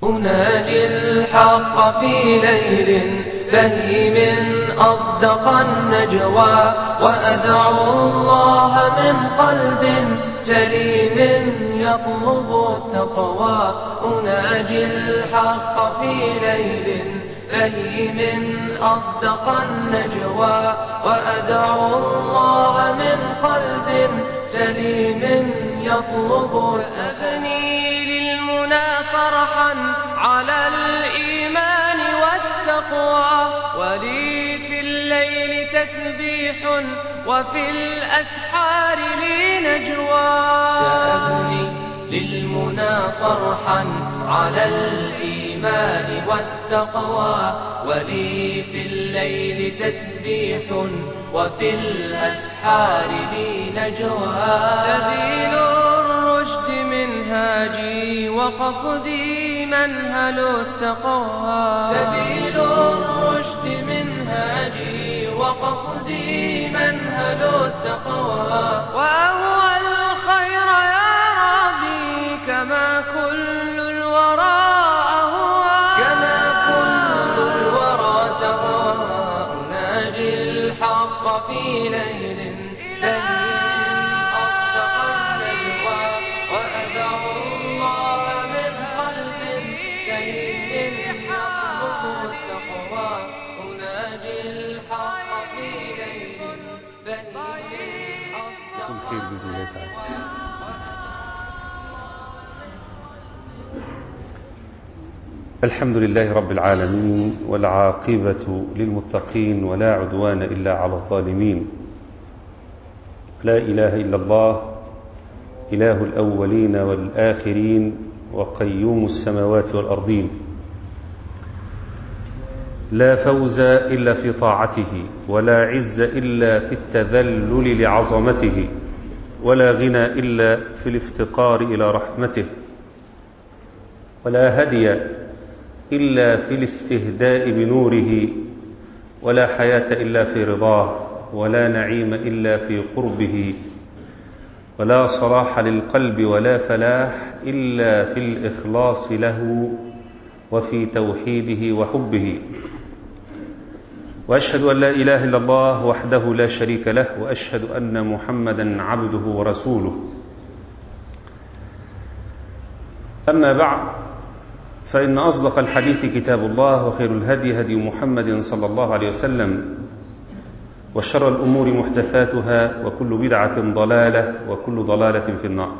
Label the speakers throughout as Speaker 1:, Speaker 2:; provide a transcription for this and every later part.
Speaker 1: أناجي الحق في ليل بهيم أصدق النجوى وأدعو الله من قلب سليم يطلب التقوى أناجي الحق في ليل بهيم أصدق النجوى وأدعو الله من قلب سليم يطلب أبني للمنى صرحا على الإيمان والتقوى ولي في الليل تسبيح وفي الأسحار لي نجوى سأبني للمنى صرحا على الإيمان والتقوى ولي في الليل تسبيح وفي الأسحار لي نجوى سبيل الرشد منهاجي وقصدي منهل التقوى سبيل الرشد منهاجي وقصدي منهل التقوى وأهوى الخير يا ربي كما كل الورى أهوى كما كل الورى تهوى أناجي الحق في ليل بهيم أصدق النجوى وأدعو الله من قلب سليم يطلب التقوى أناجي الحق في ليل بهيم أصدق
Speaker 2: كل خير بإذن الله تعالى الحمد لله رب العالمين والعاقبة للمتقين ولا عدوان إلا على الظالمين لا إله إلا الله إله الأولين والآخرين وقيوم السماوات والأرضين لا فوز إلا في طاعته ولا عز إلا في التذلل لعظمته ولا غنى إلا في الافتقار إلى رحمته ولا هدي إلا في الاستهداء بنوره ولا حياة إلا في رضاه ولا نعيم إلا في قربه ولا صلاح للقلب ولا فلاح إلا في الإخلاص له وفي توحيده وحبه واشهد ان لا اله الا الله وحده لا شريك له واشهد ان محمدا عبده ورسوله اما بعد فان اصدق الحديث كتاب الله وخير الهدي هدي محمد صلى الله عليه وسلم وشر الامور محدثاتها وكل بدعه ضلاله وكل ضلاله في النار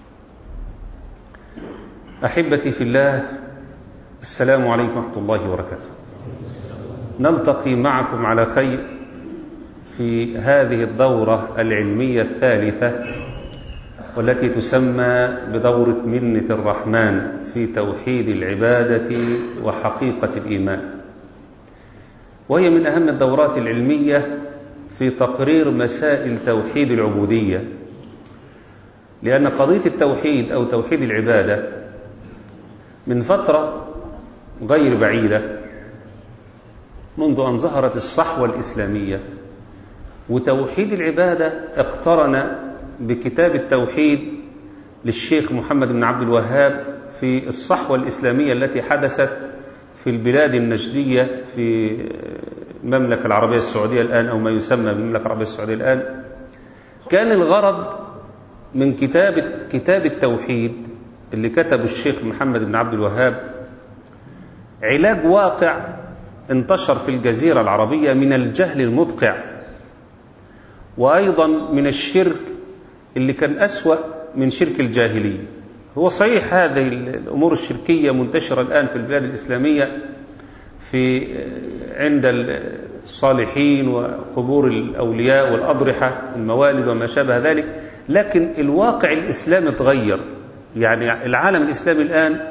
Speaker 2: احبتي في الله السلام عليكم ورحمه الله وبركاته نلتقي معكم على خير في هذه الدورة العلمية الثالثة والتي تسمى بدورة منة الرحمن في توحيد العبادة وحقيقة الإيمان وهي من أهم الدورات العلمية في تقرير مسائل توحيد العبودية لأن قضية التوحيد أو توحيد العبادة من فترة غير بعيدة منذ أن ظهرت الصحوة الإسلامية وتوحيد العبادة اقترن بكتاب التوحيد للشيخ محمد بن عبد الوهاب في الصحوة الإسلامية التي حدثت في البلاد النجدية في المملكة العربية السعودية الآن أو ما يسمى بالمملكة العربية السعودية الآن كان الغرض من كتابة كتاب التوحيد اللي كتبه الشيخ محمد بن عبد الوهاب علاج واقع انتشر في الجزيرة العربية من الجهل المدقع وأيضا من الشرك اللي كان أسوأ من شرك الجاهلية هو صحيح هذه الأمور الشركية منتشرة الآن في البلاد الإسلامية في عند الصالحين وقبور الأولياء والأضرحة الموالد وما شابه ذلك لكن الواقع الإسلامي تغير يعني العالم الإسلامي الآن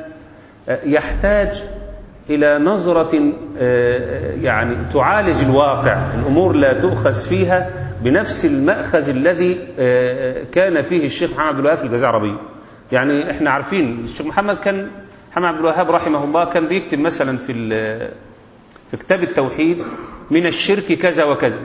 Speaker 2: يحتاج إلى نظرة يعني تعالج الواقع الأمور لا تؤخذ فيها بنفس المأخذ الذي كان فيه الشيخ محمد عبد الوهاب في الجزيرة العربية يعني احنا عارفين الشيخ محمد كان محمد عبد الوهاب رحمه الله كان بيكتب مثلا في في كتاب التوحيد من الشرك كذا وكذا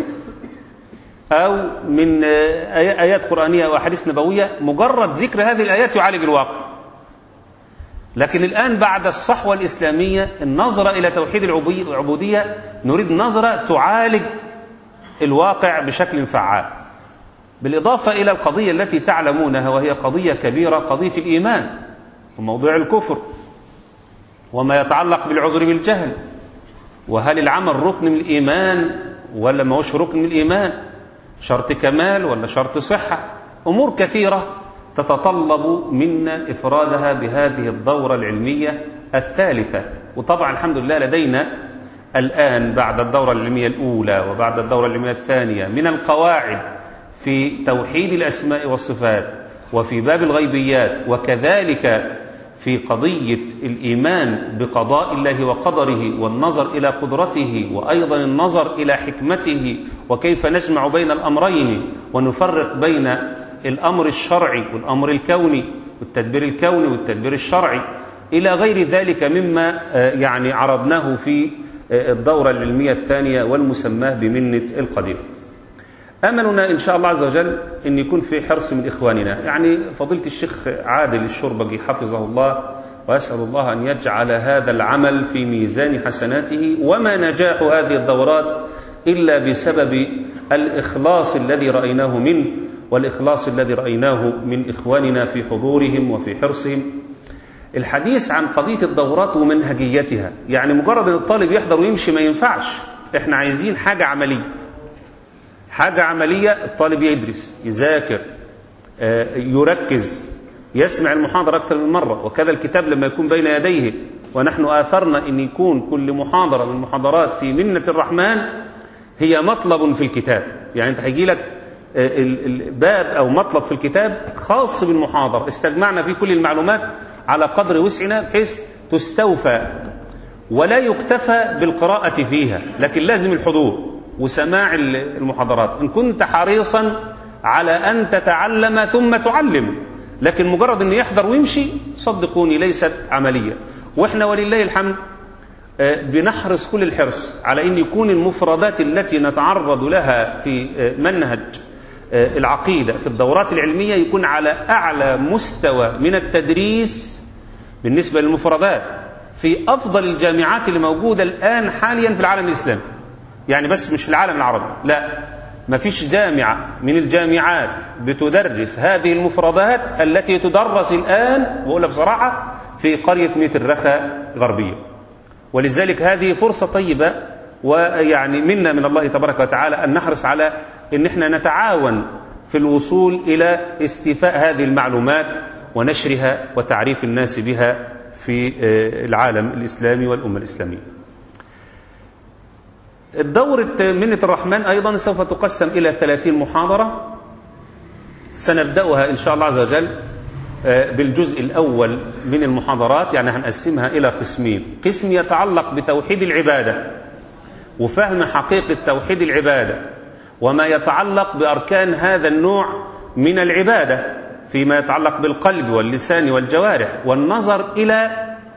Speaker 2: أو من آيات قرآنية أو أحاديث نبوية مجرد ذكر هذه الآيات يعالج الواقع لكن الآن بعد الصحوة الإسلامية النظرة إلى توحيد العبودية نريد نظرة تعالج الواقع بشكل فعال بالإضافة إلى القضية التي تعلمونها وهي قضية كبيرة قضية الإيمان وموضوع الكفر وما يتعلق بالعذر بالجهل وهل العمل ركن من الإيمان ولا ما هوش ركن من الإيمان شرط كمال ولا شرط صحة أمور كثيرة تتطلب منا إفرادها بهذه الدورة العلمية الثالثة وطبعا الحمد لله لدينا الآن بعد الدورة العلمية الأولى وبعد الدورة العلمية الثانية من القواعد في توحيد الأسماء والصفات وفي باب الغيبيات وكذلك في قضية الإيمان بقضاء الله وقدره والنظر إلى قدرته وأيضا النظر إلى حكمته وكيف نجمع بين الأمرين ونفرق بين الأمر الشرعي والأمر الكوني والتدبير الكوني والتدبير الشرعي إلى غير ذلك مما يعني عرضناه في الدورة العلمية الثانية والمسماه بمنة القدير أملنا إن شاء الله عز وجل أن يكون في حرص من إخواننا يعني فضيلة الشيخ عادل الشربجي حفظه الله وأسأل الله أن يجعل هذا العمل في ميزان حسناته وما نجاح هذه الدورات إلا بسبب الإخلاص الذي رأيناه منه والإخلاص الذي رأيناه من إخواننا في حضورهم وفي حرصهم الحديث عن قضية الدورات ومنهجيتها يعني مجرد أن الطالب يحضر ويمشي ما ينفعش احنا عايزين حاجة عملية حاجة عملية الطالب يدرس يذاكر يركز يسمع المحاضرة أكثر من مرة وكذا الكتاب لما يكون بين يديه ونحن آثرنا أن يكون كل محاضرة من المحاضرات في منة الرحمن هي مطلب في الكتاب يعني أنت هيجي لك الباب أو مطلب في الكتاب خاص بالمحاضرة استجمعنا فيه كل المعلومات على قدر وسعنا بحيث تستوفى ولا يكتفى بالقراءة فيها لكن لازم الحضور وسماع المحاضرات إن كنت حريصا على أن تتعلم ثم تعلم لكن مجرد أن يحضر ويمشي صدقوني ليست عملية وإحنا ولله الحمد بنحرص كل الحرص على أن يكون المفردات التي نتعرض لها في منهج العقيدة في الدورات العلمية يكون على أعلى مستوى من التدريس بالنسبة للمفردات في أفضل الجامعات اللي موجودة الآن حاليا في العالم الإسلامي يعني بس مش في العالم العربي لا ما فيش جامعة من الجامعات بتدرس هذه المفردات التي تدرس الآن بقولها بصراحة في قرية ميت الرخا غربية ولذلك هذه فرصة طيبة ويعني منا من الله تبارك وتعالى أن نحرص على أن احنا نتعاون في الوصول إلى استيفاء هذه المعلومات ونشرها وتعريف الناس بها في العالم الإسلامي والأمة الإسلامية الدورة منة الرحمن أيضا سوف تقسم إلى ثلاثين محاضرة سنبدأها إن شاء الله عز وجل بالجزء الأول من المحاضرات يعني هنقسمها إلى قسمين قسم يتعلق بتوحيد العبادة وفهم حقيقة توحيد العبادة وما يتعلق بأركان هذا النوع من العبادة فيما يتعلق بالقلب واللسان والجوارح والنظر إلى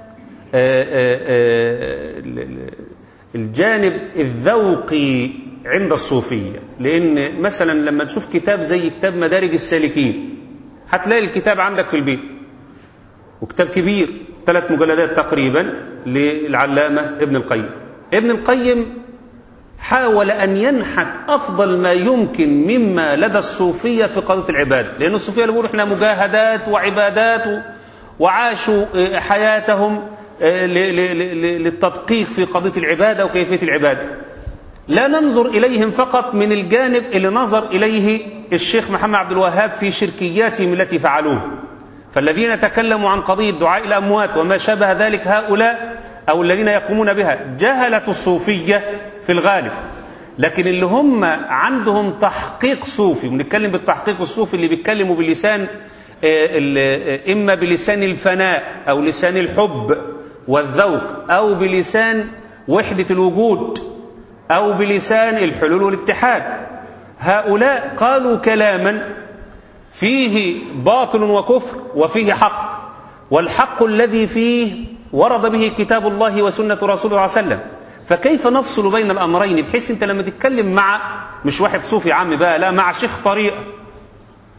Speaker 2: الجانب الذوقي عند الصوفية لأن مثلا لما تشوف كتاب زي كتاب مدارج السالكين هتلاقي الكتاب عندك في البيت وكتاب كبير ثلاث مجلدات تقريبا للعلامة ابن القيم ابن القيم حاول أن ينحت أفضل ما يمكن مما لدى الصوفية في قضية العبادة لأن الصوفية اللي بيقولوا إحنا مجاهدات وعبادات وعاشوا حياتهم للتدقيق في قضية العبادة وكيفية العبادة لا ننظر إليهم فقط من الجانب اللي نظر إليه الشيخ محمد عبد الوهاب في شركياتهم التي فعلوه فالذين تكلموا عن قضية دعاء الأموات وما شابه ذلك هؤلاء أو الذين يقومون بها جهلة الصوفية في الغالب لكن اللي هم عندهم تحقيق صوفي بنتكلم بالتحقيق الصوفي اللي بيتكلموا باللسان إما بلسان الفناء أو لسان الحب والذوق أو بلسان وحدة الوجود أو بلسان الحلول والاتحاد هؤلاء قالوا كلاما فيه باطل وكفر وفيه حق والحق الذي فيه ورد به كتاب الله وسنة رسوله صلى الله عليه وسلم فكيف نفصل بين الأمرين بحيث أنت لما تتكلم مع مش واحد صوفي عام بقى لا مع شيخ طريقة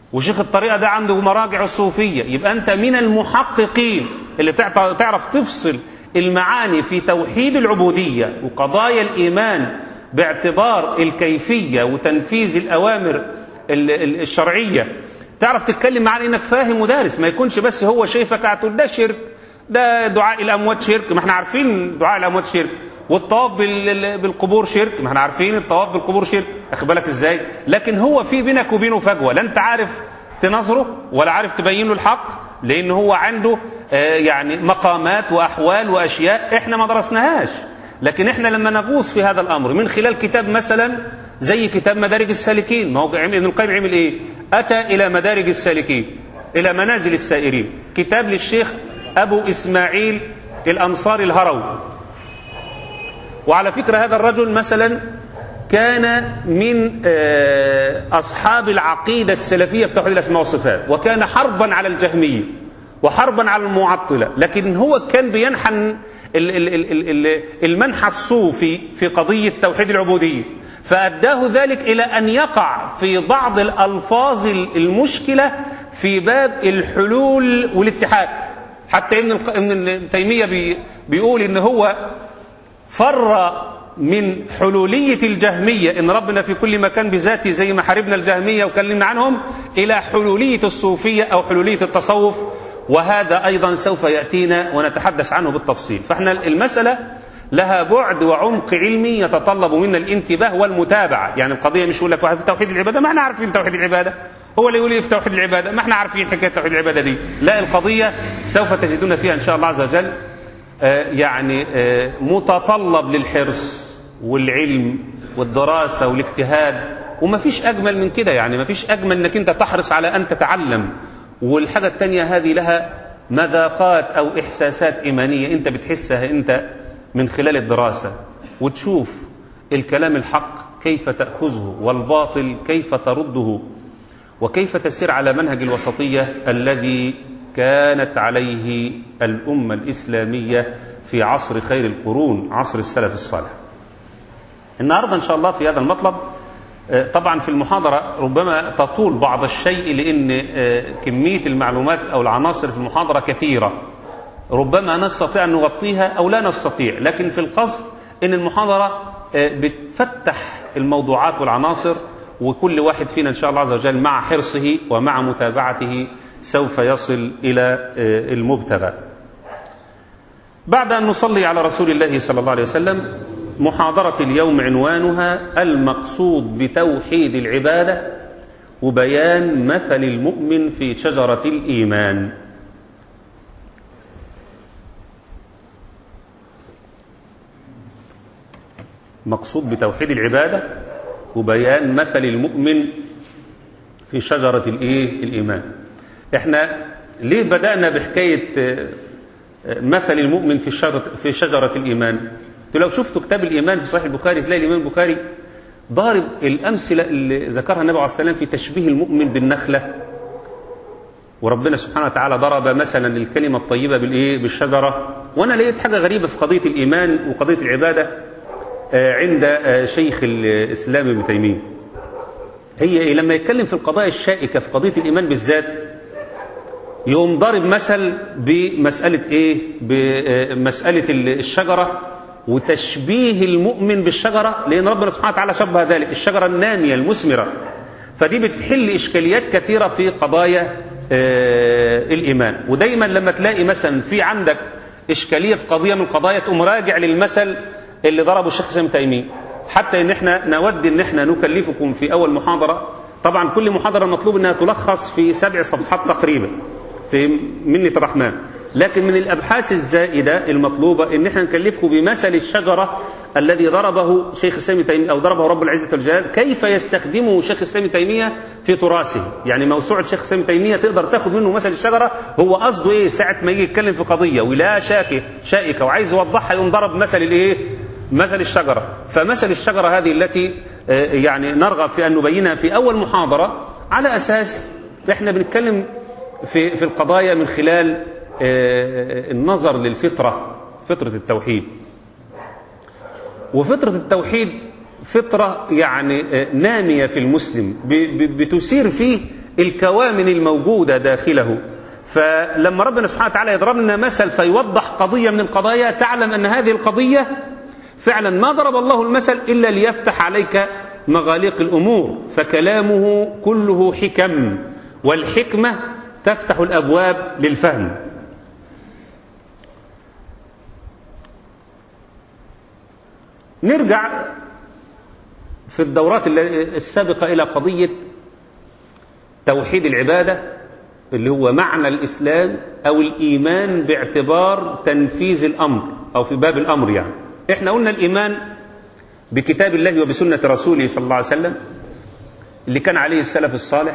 Speaker 2: وشيخ الطريقة ده عنده مراجع الصوفية يبقى أنت من المحققين اللي تعرف تفصل المعاني في توحيد العبودية وقضايا الإيمان باعتبار الكيفية وتنفيذ الأوامر الشرعية تعرف تتكلم معاه انك فاهم ودارس ما يكونش بس هو شايفك هتقول ده شرك ده دعاء الاموات شرك ما احنا عارفين دعاء الاموات شرك والطواف بالقبور شرك ما احنا عارفين الطواف بالقبور شرك اخد بالك ازاي لكن هو في بينك وبينه فجوه لا انت عارف تنظره ولا عارف تبين له الحق لان هو عنده آه يعني مقامات واحوال واشياء احنا ما درسناهاش لكن احنا لما نغوص في هذا الامر من خلال كتاب مثلا زي كتاب مدارج السالكين ما هو ابن القيم عمل ايه اتى الى مدارج السالكين الى منازل السائرين كتاب للشيخ ابو اسماعيل الانصاري الهروي وعلى فكره هذا الرجل مثلا كان من اصحاب العقيده السلفيه في توحيد الاسماء والصفات وكان حربا على الجهميه وحربا على المعطله لكن هو كان بينحن المنحى الصوفي في قضيه توحيد العبوديه فأداه ذلك إلى أن يقع في بعض الألفاظ المشكلة في باب الحلول والاتحاد حتى ابن ابن تيمية بي بيقول إن هو فر من حلولية الجهمية إن ربنا في كل مكان بذاته زي ما حاربنا الجهمية وكلمنا عنهم إلى حلولية الصوفية أو حلولية التصوف وهذا أيضا سوف يأتينا ونتحدث عنه بالتفصيل فإحنا المسألة لها بعد وعمق علمي يتطلب منا الانتباه والمتابعة يعني القضية مش يقول لك واحد في توحيد العبادة ما احنا عارفين توحيد العبادة هو اللي يقول لي في توحيد العبادة ما احنا عارفين حكاية توحيد العبادة دي لا القضية سوف تجدون فيها إن شاء الله عز وجل آه يعني آه متطلب للحرص والعلم والدراسة والاجتهاد وما فيش أجمل من كده يعني ما فيش أجمل أنك أنت تحرص على أن تتعلم والحاجة التانية هذه لها مذاقات أو إحساسات إيمانية أنت بتحسها أنت من خلال الدراسة وتشوف الكلام الحق كيف تأخذه والباطل كيف ترده وكيف تسير على منهج الوسطية الذي كانت عليه الأمة الإسلامية في عصر خير القرون عصر السلف الصالح النهاردة إن شاء الله في هذا المطلب طبعا في المحاضرة ربما تطول بعض الشيء لأن كمية المعلومات أو العناصر في المحاضرة كثيرة ربما نستطيع أن نغطيها أو لا نستطيع لكن في القصد أن المحاضرة بتفتح الموضوعات والعناصر وكل واحد فينا إن شاء الله عز وجل مع حرصه ومع متابعته سوف يصل إلى المبتغى بعد أن نصلي على رسول الله صلى الله عليه وسلم محاضرة اليوم عنوانها المقصود بتوحيد العبادة وبيان مثل المؤمن في شجرة الإيمان مقصود بتوحيد العبادة وبيان مثل المؤمن في شجرة الإيه؟ الإيمان احنا ليه بدأنا بحكاية مثل المؤمن في شجرة, في شجرة الإيمان لو شفتوا كتاب الإيمان في صحيح البخاري تلاقي الإمام البخاري ضارب الأمثلة اللي ذكرها النبي عليه السلام في تشبيه المؤمن بالنخلة وربنا سبحانه وتعالى ضرب مثلا الكلمة الطيبة بالإيه؟ بالشجرة وأنا لقيت حاجة غريبة في قضية الإيمان وقضية العبادة عند شيخ الإسلام ابن تيمية هي إيه لما يتكلم في القضايا الشائكة في قضية الإيمان بالذات يقوم ضارب مثل بمسألة إيه بمسألة الشجرة وتشبيه المؤمن بالشجرة لأن ربنا سبحانه وتعالى شبه ذلك الشجرة النامية المثمرة فدي بتحل إشكاليات كثيرة في قضايا الإيمان ودايما لما تلاقي مثلا في عندك إشكالية في قضية من القضايا تقوم راجع للمثل اللي ضربه الشيخ سامي تيميه حتى ان احنا نود ان احنا نكلفكم في اول محاضره طبعا كل محاضره مطلوب انها تلخص في سبع صفحات تقريبا في منة الرحمن لكن من الابحاث الزائده المطلوبه ان احنا نكلفكم بمثل الشجره الذي ضربه شيخ الاسلام تيميه او ضربه رب العزه والجلال كيف يستخدمه شيخ الاسلام تيميه في تراثه يعني موسوعه شيخ الاسلام تيميه تقدر تاخد منه مثل الشجره هو قصده ايه ساعه ما يجي يتكلم في قضيه ولا شاكه شائكه وعايز يوضحها يقوم ضرب مثل الايه مثل الشجرة فمثل الشجرة هذه التي يعني نرغب في أن نبينها في أول محاضرة على أساس إحنا بنتكلم في, في القضايا من خلال النظر للفطرة فطرة التوحيد وفطرة التوحيد فطرة يعني نامية في المسلم بتثير فيه الكوامن الموجودة داخله فلما ربنا سبحانه وتعالى يضرب لنا مثل فيوضح قضية من القضايا تعلم أن هذه القضية فعلا ما ضرب الله المثل إلا ليفتح عليك مغاليق الأمور فكلامه كله حكم والحكمة تفتح الأبواب للفهم نرجع في الدورات السابقة إلى قضية توحيد العبادة اللي هو معنى الإسلام أو الإيمان باعتبار تنفيذ الأمر أو في باب الأمر يعني إحنا قلنا الإيمان بكتاب الله وبسنة رسوله صلى الله عليه وسلم اللي كان عليه السلف الصالح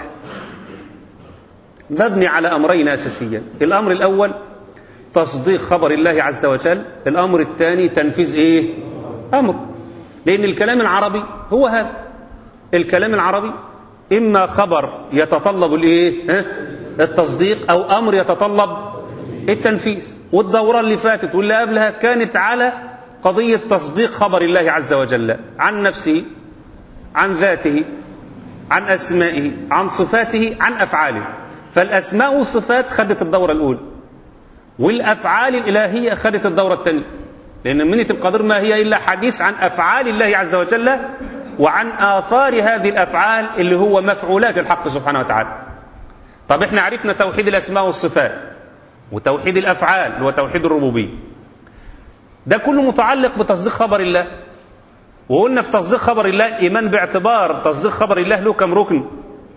Speaker 2: مبني على أمرين أساسيا الأمر الأول تصديق خبر الله عز وجل الأمر الثاني تنفيذ إيه أمر لأن الكلام العربي هو هذا الكلام العربي إما خبر يتطلب الإيه ها؟ التصديق أو أمر يتطلب التنفيذ والدورة اللي فاتت واللي قبلها كانت على قضية تصديق خبر الله عز وجل عن نفسه عن ذاته عن أسمائه عن صفاته عن أفعاله فالأسماء والصفات خدت الدورة الأولى والأفعال الإلهية خدت الدورة الثانية لأن منية القدر ما هي إلا حديث عن أفعال الله عز وجل وعن آثار هذه الأفعال اللي هو مفعولات الحق سبحانه وتعالى طب احنا عرفنا توحيد الأسماء والصفات وتوحيد الأفعال وتوحيد الربوبية ده كله متعلق بتصديق خبر الله وقلنا في تصديق خبر الله الإيمان باعتبار تصديق خبر الله له كم ركن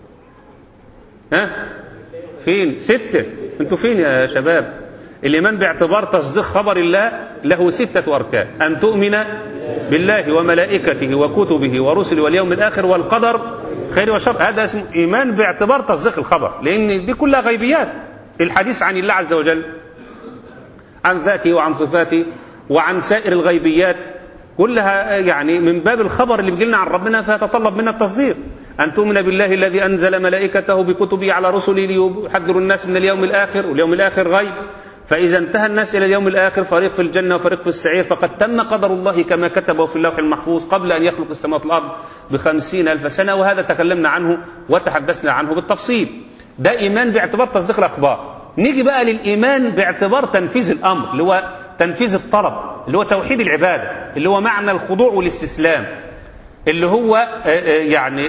Speaker 2: ها فين ستة انتوا فين يا شباب الإيمان باعتبار تصديق خبر الله له ستة أركان أن تؤمن بالله وملائكته وكتبه ورسله واليوم الآخر والقدر خير وشر هذا اسمه إيمان باعتبار تصديق الخبر لأن دي كلها غيبيات الحديث عن الله عز وجل عن ذاته وعن صفاته وعن سائر الغيبيات كلها يعني من باب الخبر اللي بيجي لنا عن ربنا فيتطلب منا التصديق أن تؤمن بالله الذي أنزل ملائكته بكتبه على رسله ليحذر الناس من اليوم الآخر واليوم الآخر غيب فإذا انتهى الناس إلى اليوم الآخر فريق في الجنة وفريق في السعير فقد تم قدر الله كما كتبه في اللوح المحفوظ قبل أن يخلق السماوات والأرض بخمسين ألف سنة وهذا تكلمنا عنه وتحدثنا عنه بالتفصيل ده إيمان باعتبار تصديق الأخبار نيجي بقى للإيمان باعتبار تنفيذ الأمر اللي هو تنفيذ الطلب اللي هو توحيد العبادة اللي هو معنى الخضوع والاستسلام اللي هو يعني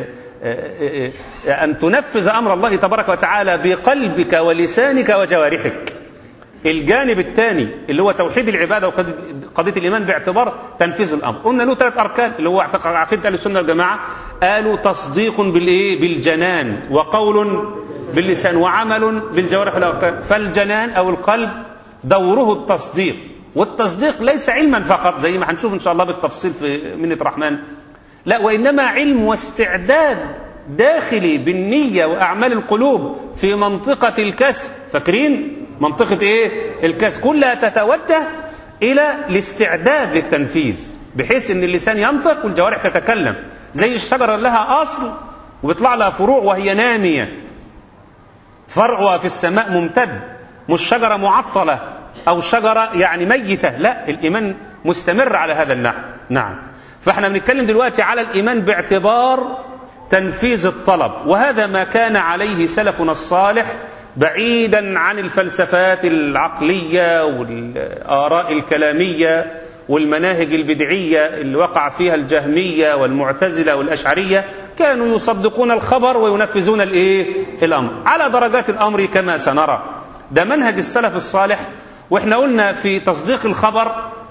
Speaker 2: أن تنفذ أمر الله تبارك وتعالى بقلبك ولسانك وجوارحك الجانب الثاني اللي هو توحيد العبادة وقضية الإيمان باعتبار تنفيذ الأمر قلنا له ثلاث أركان اللي هو عقيدة أهل السنة والجماعة قالوا تصديق بالإيه بالجنان وقول باللسان وعمل بالجوارح والأركان فالجنان أو القلب دوره التصديق والتصديق ليس علما فقط زي ما هنشوف إن شاء الله بالتفصيل في منة الرحمن لا وإنما علم واستعداد داخلي بالنية وأعمال القلوب في منطقة الكسب فاكرين منطقة إيه الكسب كلها تتوجه إلى الاستعداد للتنفيذ بحيث أن اللسان ينطق والجوارح تتكلم زي الشجرة لها أصل وبيطلع لها فروع وهي نامية فرعها في السماء ممتد مش شجرة معطلة أو شجرة يعني ميتة لا الإيمان مستمر على هذا النحو نعم فاحنا بنتكلم دلوقتي على الإيمان باعتبار تنفيذ الطلب وهذا ما كان عليه سلفنا الصالح بعيدا عن الفلسفات العقلية والآراء الكلامية والمناهج البدعية اللي وقع فيها الجهمية والمعتزلة والأشعرية كانوا يصدقون الخبر وينفذون الإيه؟ الأمر على درجات الأمر كما سنرى ده منهج السلف الصالح واحنا قلنا في تصديق الخبر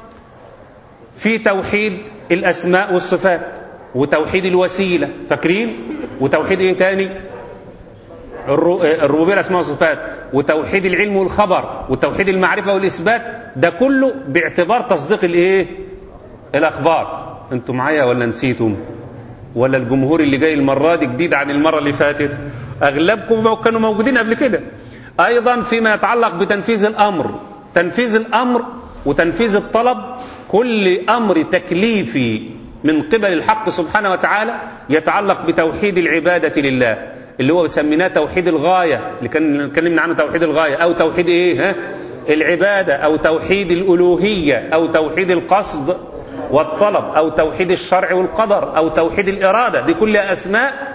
Speaker 2: في توحيد الأسماء والصفات وتوحيد الوسيلة فاكرين وتوحيد ايه تاني الربوبية الأسماء والصفات وتوحيد العلم والخبر وتوحيد المعرفة والإثبات ده كله باعتبار تصديق الايه الأخبار انتوا معايا ولا نسيتم ولا الجمهور اللي جاي المرة دي جديد عن المرة اللي فاتت أغلبكم كانوا موجودين قبل كده أيضا فيما يتعلق بتنفيذ الأمر تنفيذ الأمر وتنفيذ الطلب كل أمر تكليفي من قبل الحق سبحانه وتعالى يتعلق بتوحيد العبادة لله اللي هو سميناه توحيد الغاية اللي كان اتكلمنا عنه توحيد الغاية أو توحيد إيه ها؟ العبادة أو توحيد الألوهية أو توحيد القصد والطلب أو توحيد الشرع والقدر أو توحيد الإرادة دي كلها أسماء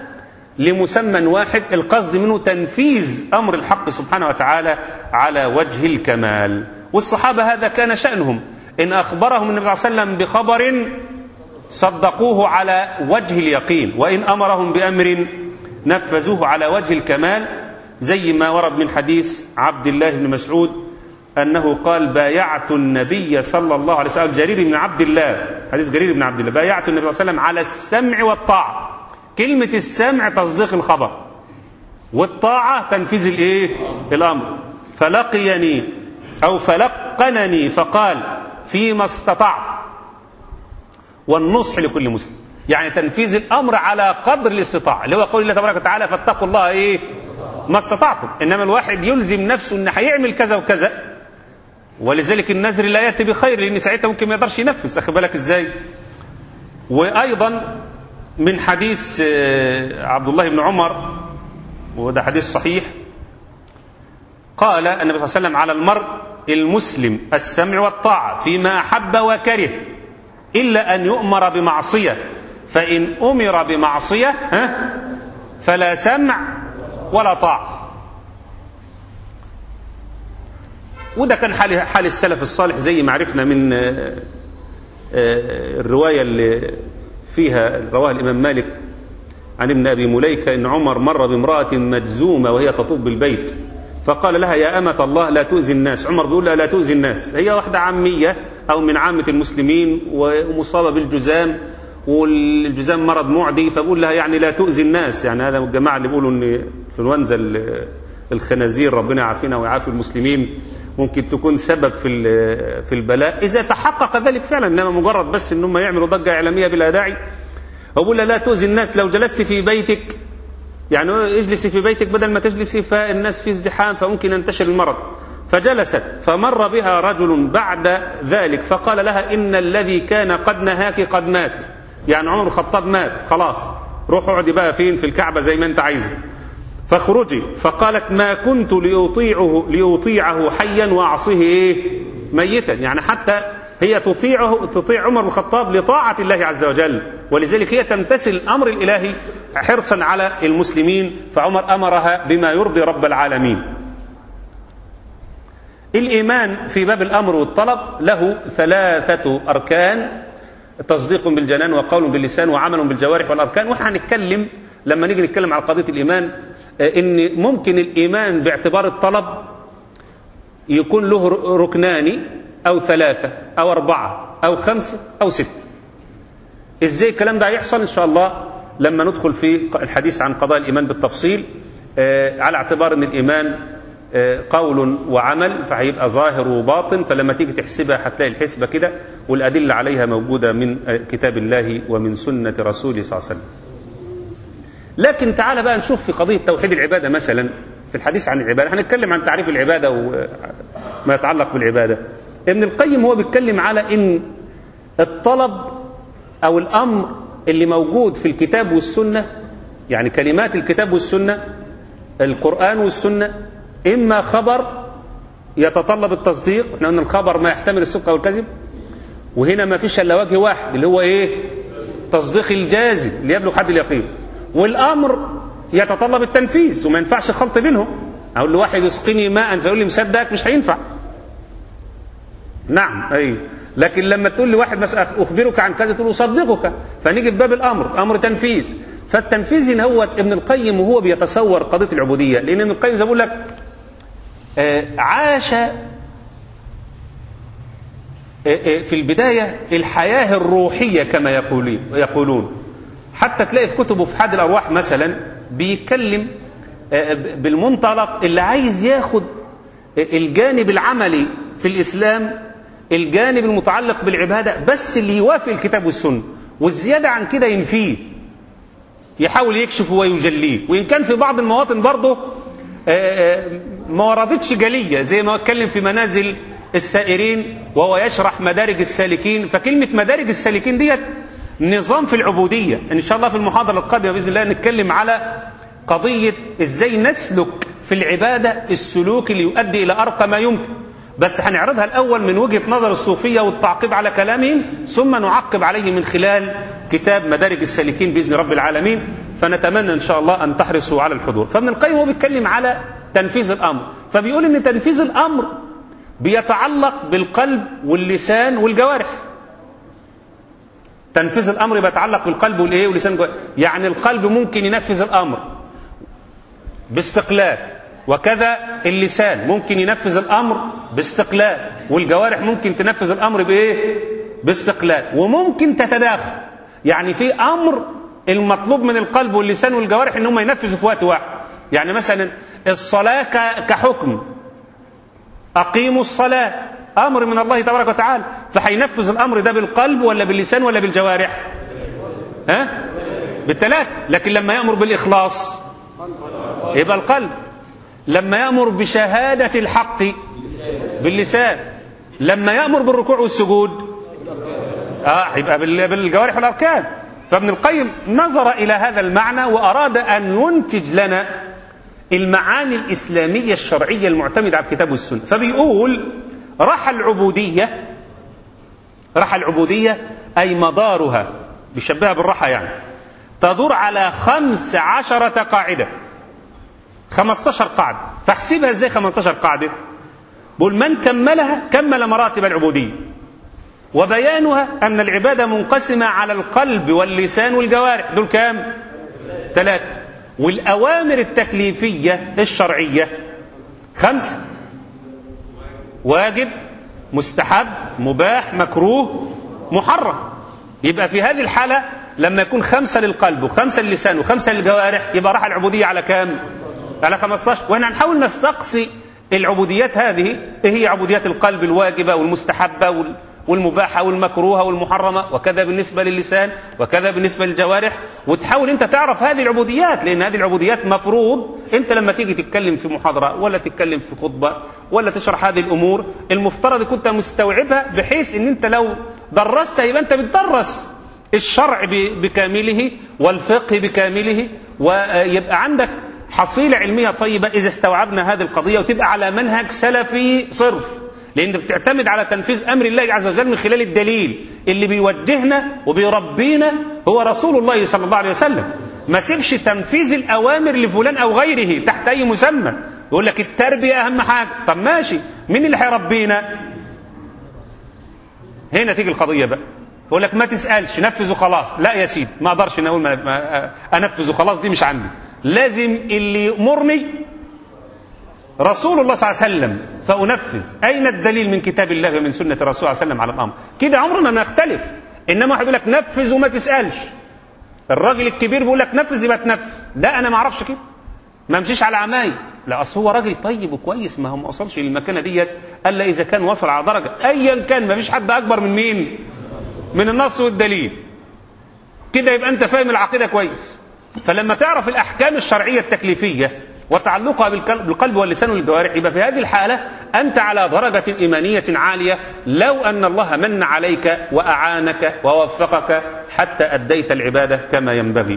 Speaker 2: لمسمى واحد القصد منه تنفيذ أمر الحق سبحانه وتعالى على وجه الكمال والصحابة هذا كان شأنهم إن أخبرهم النبي صلى الله عليه وسلم بخبر صدقوه على وجه اليقين وإن أمرهم بأمر نفذوه على وجه الكمال زي ما ورد من حديث عبد الله بن مسعود أنه قال بايعت النبي صلى الله عليه وسلم جرير بن عبد الله حديث جرير بن عبد الله بايعت النبي صلى الله عليه وسلم على السمع والطاعة كلمة السمع تصديق الخبر والطاعة تنفيذ الايه الأمر فلقيني أو فلقنني فقال فيما استطعت والنصح لكل مسلم يعني تنفيذ الأمر على قدر الاستطاعة اللي هو قول الله تبارك وتعالى فاتقوا الله ايه ما استطعتم إنما الواحد يلزم نفسه إن هيعمل كذا وكذا ولذلك النذر لا ياتي بخير لان ساعتها ممكن ما يقدرش ينفذ اخد بالك ازاي وايضا من حديث عبد الله بن عمر وده حديث صحيح قال النبي صلى الله عليه وسلم على المرء المسلم السمع والطاعه فيما احب وكره الا ان يؤمر بمعصيه فان امر بمعصيه ها فلا سمع ولا طاعه وده كان حال حال السلف الصالح زي ما عرفنا من الرواية اللي فيها رواها الإمام مالك عن ابن أبي مليكة إن عمر مر بامرأة مجزومة وهي تطوف بالبيت فقال لها يا أمة الله لا تؤذي الناس عمر بيقول لها لا تؤذي الناس هي واحدة عامية أو من عامة المسلمين ومصابة بالجزام والجزام مرض معدي فبقول لها يعني لا تؤذي الناس يعني هذا الجماعة اللي بيقولوا إن انفلونزا الخنازير ربنا يعافينا ويعافي المسلمين ممكن تكون سبب في في البلاء اذا تحقق ذلك فعلا انما مجرد بس ان هم يعملوا ضجه اعلاميه بلا داعي اقول لا تؤذي الناس لو جلست في بيتك يعني اجلسي في بيتك بدل ما تجلسي فالناس في ازدحام فممكن ينتشر المرض فجلست فمر بها رجل بعد ذلك فقال لها ان الذي كان قد نهاك قد مات يعني عمر الخطاب مات خلاص روح اقعدي بقى فين في الكعبه زي ما انت عايزه فاخرجي فقالت ما كنت لأطيعه لأطيعه حيا وأعصيه إيه ميتا يعني حتى هي تطيعه تطيع عمر بن الخطاب لطاعة الله عز وجل ولذلك هي تمتثل الأمر الإلهي حرصا على المسلمين فعمر أمرها بما يرضي رب العالمين الإيمان في باب الأمر والطلب له ثلاثة أركان تصديق بالجنان وقول باللسان وعمل بالجوارح والأركان واحنا هنتكلم لما نيجي نتكلم على قضية الإيمان ان ممكن الايمان باعتبار الطلب يكون له ركنان او ثلاثه او اربعه او خمسه او سته ازاي الكلام ده هيحصل ان شاء الله لما ندخل في الحديث عن قضاء الايمان بالتفصيل على اعتبار ان الايمان قول وعمل فهيبقى ظاهر وباطن فلما تيجي تحسبها هتلاقي الحسبه كده والادله عليها موجوده من كتاب الله ومن سنه رسوله صلى الله عليه وسلم لكن تعال بقى نشوف في قضية توحيد العبادة مثلا في الحديث عن العبادة هنتكلم عن تعريف العبادة وما يتعلق بالعبادة ابن القيم هو بيتكلم على ان الطلب او الامر اللي موجود في الكتاب والسنة يعني كلمات الكتاب والسنة القرآن والسنة اما خبر يتطلب التصديق احنا قلنا الخبر ما يحتمل الصدق او الكذب وهنا ما فيش الا وجه واحد اللي هو ايه تصديق الجازم اللي يبلغ حد اليقين والامر يتطلب التنفيذ وما ينفعش خلط بينهم اقول لواحد يسقني ماء فيقول لي مصدقك مش هينفع نعم اي لكن لما تقول لواحد مثلا اخبرك عن كذا تقول اصدقك فنيجي في باب الامر امر تنفيذ فالتنفيذ هنا هو ابن القيم وهو بيتصور قضيه العبوديه لان ابن القيم زي بقول لك آه عاش في البدايه الحياه الروحيه كما يقولون يقولون حتى تلاقي في كتبه في حاد الأرواح مثلا بيتكلم بالمنطلق اللي عايز ياخد الجانب العملي في الإسلام الجانب المتعلق بالعبادة بس اللي يوافق الكتاب والسنة والزيادة عن كده ينفيه يحاول يكشف ويجليه وإن كان في بعض المواطن برضه ما وردتش جلية زي ما اتكلم في منازل السائرين وهو يشرح مدارج السالكين فكلمة مدارج السالكين ديت نظام في العبودية إن شاء الله في المحاضرة القادمة بإذن الله نتكلم على قضية إزاي نسلك في العبادة السلوك اللي يؤدي إلى أرقى ما يمكن بس هنعرضها الأول من وجهة نظر الصوفية والتعقيب على كلامهم ثم نعقب عليه من خلال كتاب مدارج السالكين بإذن رب العالمين فنتمنى إن شاء الله أن تحرصوا على الحضور فابن القيم هو بيتكلم على تنفيذ الأمر فبيقول إن تنفيذ الأمر بيتعلق بالقلب واللسان والجوارح تنفيذ الامر بيتعلق بالقلب والايه واللسان والجوارح. يعني القلب ممكن ينفذ الامر باستقلال وكذا اللسان ممكن ينفذ الامر باستقلال والجوارح ممكن تنفذ الامر بايه باستقلال وممكن تتداخل يعني في امر المطلوب من القلب واللسان والجوارح ان هم ينفذوا في وقت واحد يعني مثلا الصلاه ك- كحكم أقيموا الصلاة أمر من الله تبارك وتعالى فهينفذ الأمر ده بالقلب ولا باللسان ولا بالجوارح ها بالثلاثة لكن لما يأمر بالإخلاص يبقى القلب لما يأمر بشهادة الحق باللسان لما يأمر بالركوع والسجود اه يبقى بال- بالجوارح والأركان فابن القيم نظر إلى هذا المعنى وأراد أن ينتج لنا المعاني الإسلامية الشرعية المعتمدة على الكتاب والسنة فبيقول رحى العبودية رحى العبودية أي مدارها بيشبهها بالرحى يعني تدور على خمس عشرة قاعدة خمستاشر قاعدة فاحسبها ازاي خمستاشر قاعدة بقول من كملها كمل مراتب العبودية وبيانها أن العبادة منقسمة على القلب واللسان والجوارح دول كام ثلاثة والأوامر التكليفية الشرعية خمسة واجب مستحب مباح مكروه محرم يبقى في هذه الحالة لما يكون خمسة للقلب وخمسة للسان وخمسة للجوارح يبقى راح العبودية على كام على 15 واحنا هنحاول نستقصي العبوديات هذه ايه هي عبوديات القلب الواجبة والمستحبة وال والمباحة والمكروهة والمحرمة وكذا بالنسبة للسان وكذا بالنسبة للجوارح وتحاول انت تعرف هذه العبوديات لان هذه العبوديات مفروض انت لما تيجي تتكلم في محاضرة ولا تتكلم في خطبة ولا تشرح هذه الامور المفترض كنت مستوعبها بحيث ان انت لو درستها يبقى انت بتدرس الشرع ب- بكامله والفقه بكامله ويبقى عندك حصيلة علمية طيبة إذا استوعبنا هذه القضية وتبقى على منهج سلفي صرف لأن بتعتمد على تنفيذ أمر الله عز وجل من خلال الدليل اللي بيوجهنا وبيربينا هو رسول الله صلى الله عليه وسلم ما سيبش تنفيذ الأوامر لفلان أو غيره تحت أي مسمى يقول لك التربية أهم حاجة طب ماشي مين اللي هيربينا هنا تيجي القضية بقى يقول لك ما تسألش نفذ وخلاص لا يا سيدي ما أقدرش إن أقول ما ما أنفذ وخلاص دي مش عندي لازم اللي يأمرني رسول الله صلى الله عليه وسلم فأنفذ أين الدليل من كتاب الله ومن سنة الرسول صلى الله عليه وسلم على الأمر كده عمرنا ما نختلف إنما واحد يقول لك نفذ وما تسألش الراجل الكبير بيقول لك نفذ يبقى تنفذ لا أنا ما أعرفش كده ما امشيش على عماي لا اصل هو راجل طيب وكويس ما هو ما وصلش للمكانه ديت الا اذا كان وصل على درجه ايا كان ما فيش حد اكبر من مين من النص والدليل كده يبقى انت فاهم العقيده كويس فلما تعرف الاحكام الشرعيه التكليفيه وتعلقها بالقلب بالقلب واللسان والجوارح يبقى في هذه الحاله انت على درجه ايمانيه عاليه لو ان الله من عليك واعانك ووفقك حتى اديت العباده كما ينبغي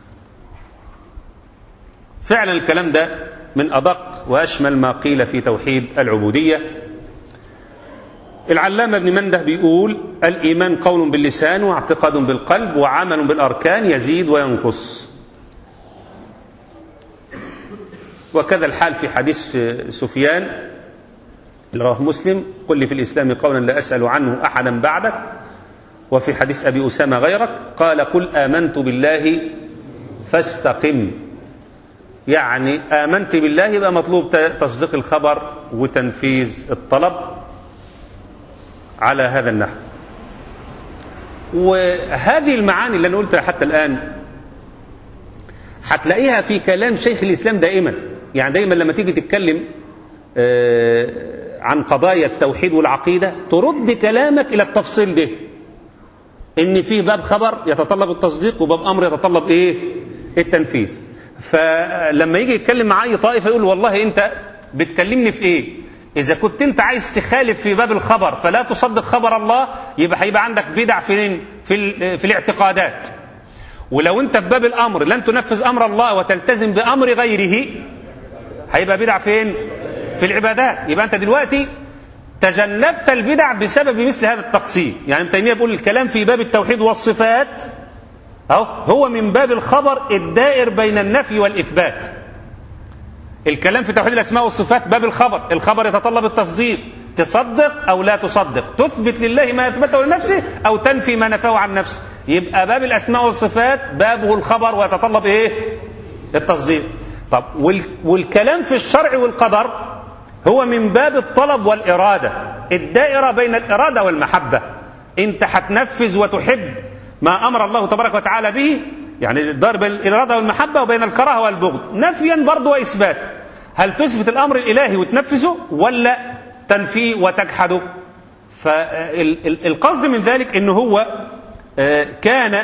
Speaker 2: فعلا الكلام ده من أدق وأشمل ما قيل في توحيد العبودية العلامة ابن منده بيقول الإيمان قول باللسان واعتقاد بالقلب وعمل بالأركان يزيد وينقص وكذا الحال في حديث سفيان اللي رواه مسلم قل لي في الإسلام قولا لا أسأل عنه أحدا بعدك وفي حديث أبي أسامة غيرك قال قل آمنت بالله فاستقم يعني آمنت بالله يبقى مطلوب تصديق الخبر وتنفيذ الطلب على هذا النحو وهذه المعاني اللي أنا قلتها حتى الآن هتلاقيها في كلام شيخ الإسلام دائما يعني دائما لما تيجي تتكلم عن قضايا التوحيد والعقيدة ترد كلامك إلى التفصيل ده إن في باب خبر يتطلب التصديق وباب أمر يتطلب إيه التنفيذ فلما يجي يتكلم مع اي طائفه يقول والله انت بتكلمني في ايه اذا كنت انت عايز تخالف في باب الخبر فلا تصدق خبر الله يبقى هيبقى عندك بدع فين في في الاعتقادات ولو انت في باب الامر لن تنفذ امر الله وتلتزم بامر غيره هيبقى بدع فين في العبادات يبقى انت دلوقتي تجنبت البدع بسبب مثل هذا التقسيم يعني ابن تيميه بيقول الكلام في باب التوحيد والصفات أو هو من باب الخبر الدائر بين النفي والإثبات الكلام في توحيد الأسماء والصفات باب الخبر الخبر يتطلب التصديق تصدق أو لا تصدق تثبت لله ما أثبته لنفسه أو تنفي ما نفاه عن نفسه يبقى باب الأسماء والصفات بابه الخبر ويتطلب إيه التصديق طب والكلام في الشرع والقدر هو من باب الطلب والإرادة الدائرة بين الإرادة والمحبة أنت هتنفذ وتحب ما أمر الله تبارك وتعالى به يعني الدار بين الإرادة والمحبة وبين الكراهة والبغض نفيا برضه وإثبات هل تثبت الأمر الإلهي وتنفذه ولا تنفيه وتجحده فالقصد من ذلك أنه هو كان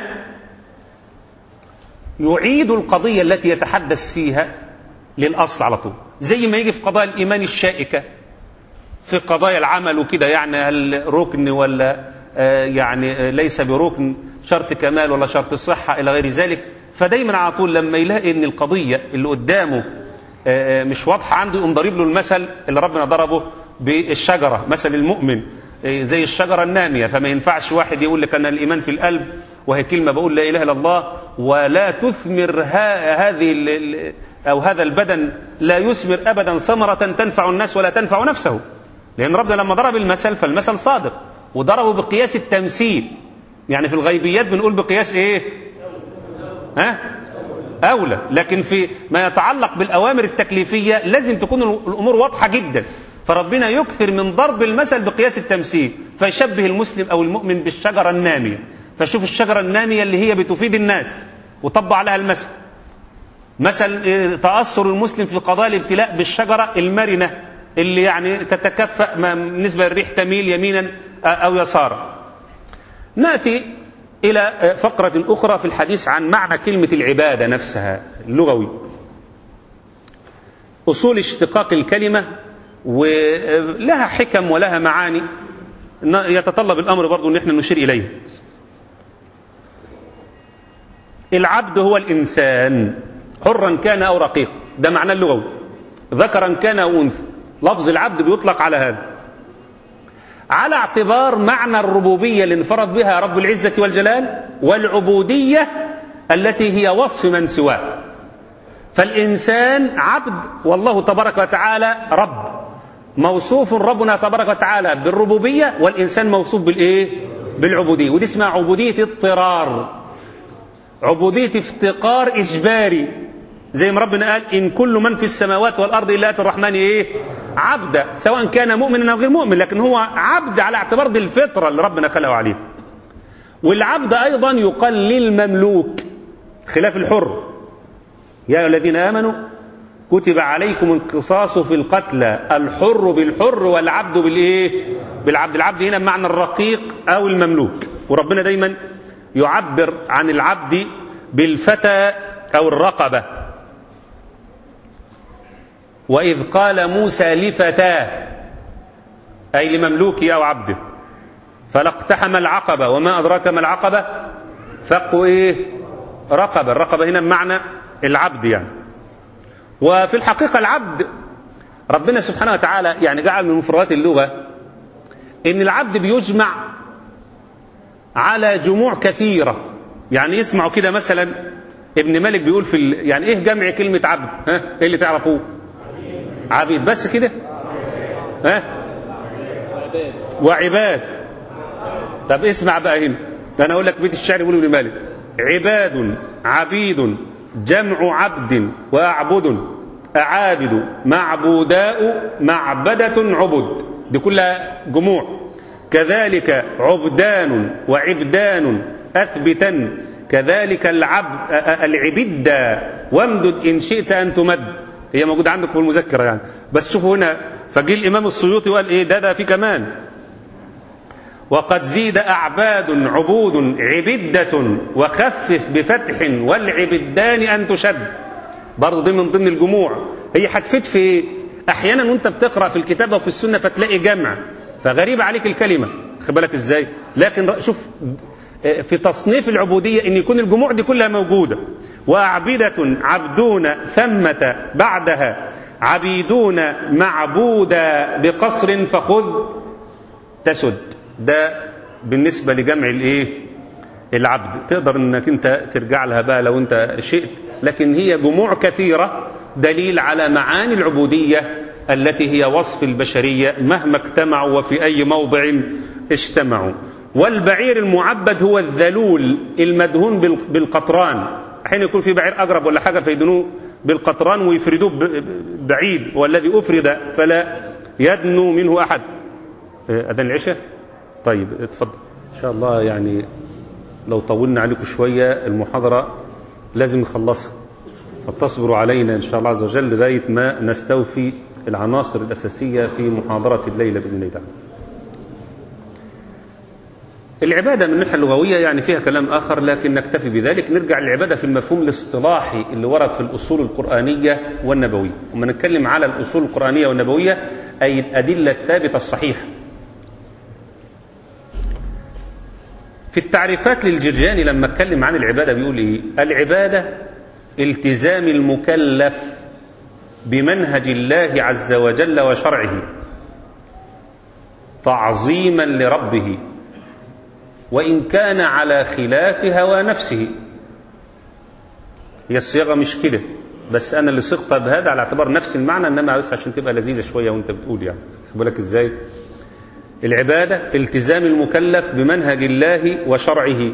Speaker 2: يعيد القضية التي يتحدث فيها للأصل على طول زي ما يجي في قضايا الإيمان الشائكة في قضايا العمل وكده يعني هل ركن ولا يعني ليس بركن شرط كمال ولا شرط صحة إلى غير ذلك فدايما على طول لما يلاقي ان القضية اللي قدامه مش واضحة عنده يقوم ضرب له المثل اللي ربنا ضربه بالشجرة مثل المؤمن زي الشجرة النامية فما ينفعش واحد يقول لك أن الإيمان في القلب وهي كلمة بقول لا إله إلا الله ولا تثمر هذه أو هذا البدن لا يثمر أبدا ثمرة تنفع الناس ولا تنفع نفسه لأن ربنا لما ضرب المثل فالمثل صادق وضربه بقياس التمثيل يعني في الغيبيات بنقول بقياس ايه ها اولى لكن في ما يتعلق بالاوامر التكليفيه لازم تكون الامور واضحه جدا فربنا يكثر من ضرب المثل بقياس التمثيل فيشبه المسلم او المؤمن بالشجره الناميه فشوف الشجره الناميه اللي هي بتفيد الناس وطبق عليها المثل مثل تاثر المسلم في قضاء الابتلاء بالشجره المرنه اللي يعني تتكفأ بالنسبه للريح تميل يمينا او يسارا ناتي الى فقره اخرى في الحديث عن معنى كلمه العباده نفسها اللغوي اصول اشتقاق الكلمه ولها حكم ولها معاني يتطلب الامر برضو ان احنا نشير اليه العبد هو الانسان حرا كان او رقيقا ده معناه اللغوي ذكرا كان او انثى لفظ العبد بيطلق على هذا على اعتبار معنى الربوبيه اللي انفرد بها رب العزه والجلال والعبوديه التي هي وصف من سواه فالانسان عبد والله تبارك وتعالى رب موصوف ربنا تبارك وتعالى بالربوبيه والانسان موصوف بالايه بالعبوديه ودي اسمها عبوديه اضطرار عبوديه افتقار اجباري زي ما ربنا قال ان كل من في السماوات والارض الا اتى الرحمن ايه عبدا سواء كان مؤمنا او غير مؤمن لكن هو عبد على اعتبار دي الفطره اللي ربنا خلقه عليه والعبد ايضا يقال للمملوك خلاف الحر يا ايها الذين امنوا كتب عليكم القصاص في القتلى الحر بالحر والعبد بالايه بالعبد العبد هنا بمعنى الرقيق او المملوك وربنا دايما يعبر عن العبد بالفتى او الرقبه وإذ قال موسى لفتاه أي لمملوكه أو عبده فلاقتحم العقبة وما أدراك ما العقبة فق إيه رقبة الرقبة هنا بمعنى العبد يعني وفي الحقيقة العبد ربنا سبحانه وتعالى يعني جعل من مفردات اللغة إن العبد بيجمع على جموع كثيرة يعني يسمعوا كده مثلا ابن مالك بيقول في ال... يعني ايه جمع كلمة عبد ها ايه اللي تعرفوه عبيد بس كده ها وعباد طب اسمع بقى هنا انا اقول لك بيت الشعر يقول ابن مالك عباد عبيد جمع عبد واعبد اعابد معبوداء معبدة عبد دي كلها جموع كذلك عبدان وعبدان اثبتا كذلك العبد العبد وامدد ان شئت ان تمد هي موجودة عندك في المذكرة يعني بس شوفوا هنا فجي الإمام السيوطي وقال إيه ده ده في كمان وقد زيد أعباد عبود عبدة وخفف بفتح والعبدان أن تشد برضه دي من ضمن الجموع هي هتفيد في إيه؟ أحيانا وأنت بتقرأ في الكتابة وفي السنة فتلاقي جمع فغريب عليك الكلمة خد بالك إزاي لكن شوف في تصنيف العبودية أن يكون الجموع دي كلها موجودة وأعبدة عبدون ثمة بعدها عبيدون معبودا بقصر فخذ تسد ده بالنسبة لجمع الايه العبد تقدر انك انت ترجع لها بقى لو انت شئت لكن هي جموع كثيرة دليل على معاني العبودية التي هي وصف البشرية مهما اجتمعوا وفي أي موضع اجتمعوا والبعير المعبد هو الذلول المدهون بالقطران حين يكون في بعير أقرب ولا حاجة فيدنوه بالقطران ويفردوه بعيد والذي أفرد فلا يدنو منه أحد أذان العشاء طيب اتفضل إن شاء الله يعني لو طولنا عليكم شوية المحاضرة لازم نخلصها فتصبروا علينا إن شاء الله عز وجل لغاية ما نستوفي العناصر الأساسية في محاضرة الليلة بإذن الله تعالى العبادة من الناحية اللغوية يعني فيها كلام آخر لكن نكتفي بذلك نرجع للعبادة في المفهوم الاصطلاحي اللي ورد في الأصول القرآنية والنبوية وما نتكلم على الأصول القرآنية والنبوية أي الأدلة الثابتة الصحيحة في التعريفات للجرجاني لما اتكلم عن العبادة بيقول إيه العبادة التزام المكلف بمنهج الله عز وجل وشرعه تعظيما لربه وإن كان على خلاف هوى نفسه هي الصياغة مش كده بس أنا اللي صغتها بهذا على اعتبار نفس المعنى إنما بس عشان تبقى لذيذة شوية وأنت بتقول يعني شوف بالك إزاي العبادة التزام المكلف بمنهج الله وشرعه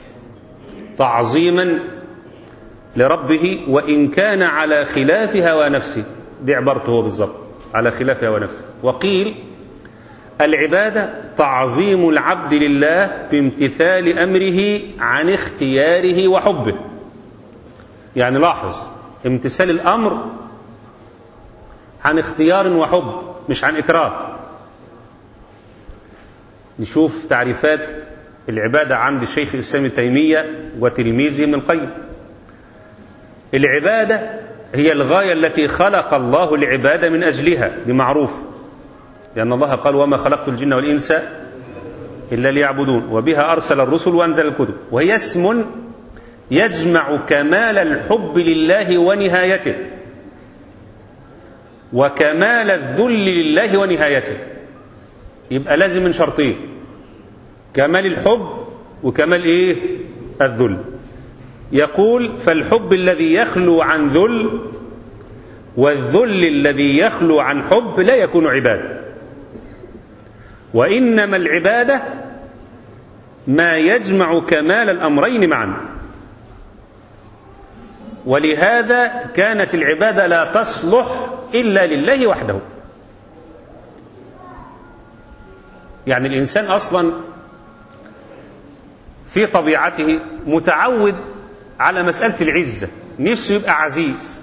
Speaker 2: تعظيما لربه وإن كان على خلاف هوى نفسه دي عبارته هو بالظبط على خلاف هوى نفسه وقيل العبادة تعظيم العبد لله بامتثال أمره عن اختياره وحبه يعني لاحظ امتثال الأمر عن اختيار وحب مش عن إكراه نشوف تعريفات العبادة عند الشيخ الإسلام تيمية وتلميذه ابن القيم العبادة هي الغاية التي خلق الله العبادة من أجلها بمعروف لأن الله قال وما خلقت الجن والإنس إلا ليعبدون وبها أرسل الرسل وأنزل الكتب وهي اسم يجمع كمال الحب لله ونهايته وكمال الذل لله ونهايته يبقى لازم من شرطين كمال الحب وكمال ايه الذل يقول فالحب الذي يخلو عن ذل والذل الذي يخلو عن حب لا يكون عباده وانما العباده ما يجمع كمال الامرين معا ولهذا كانت العباده لا تصلح الا لله وحده يعني الانسان اصلا في طبيعته متعود على مساله العزه نفسه يبقى عزيز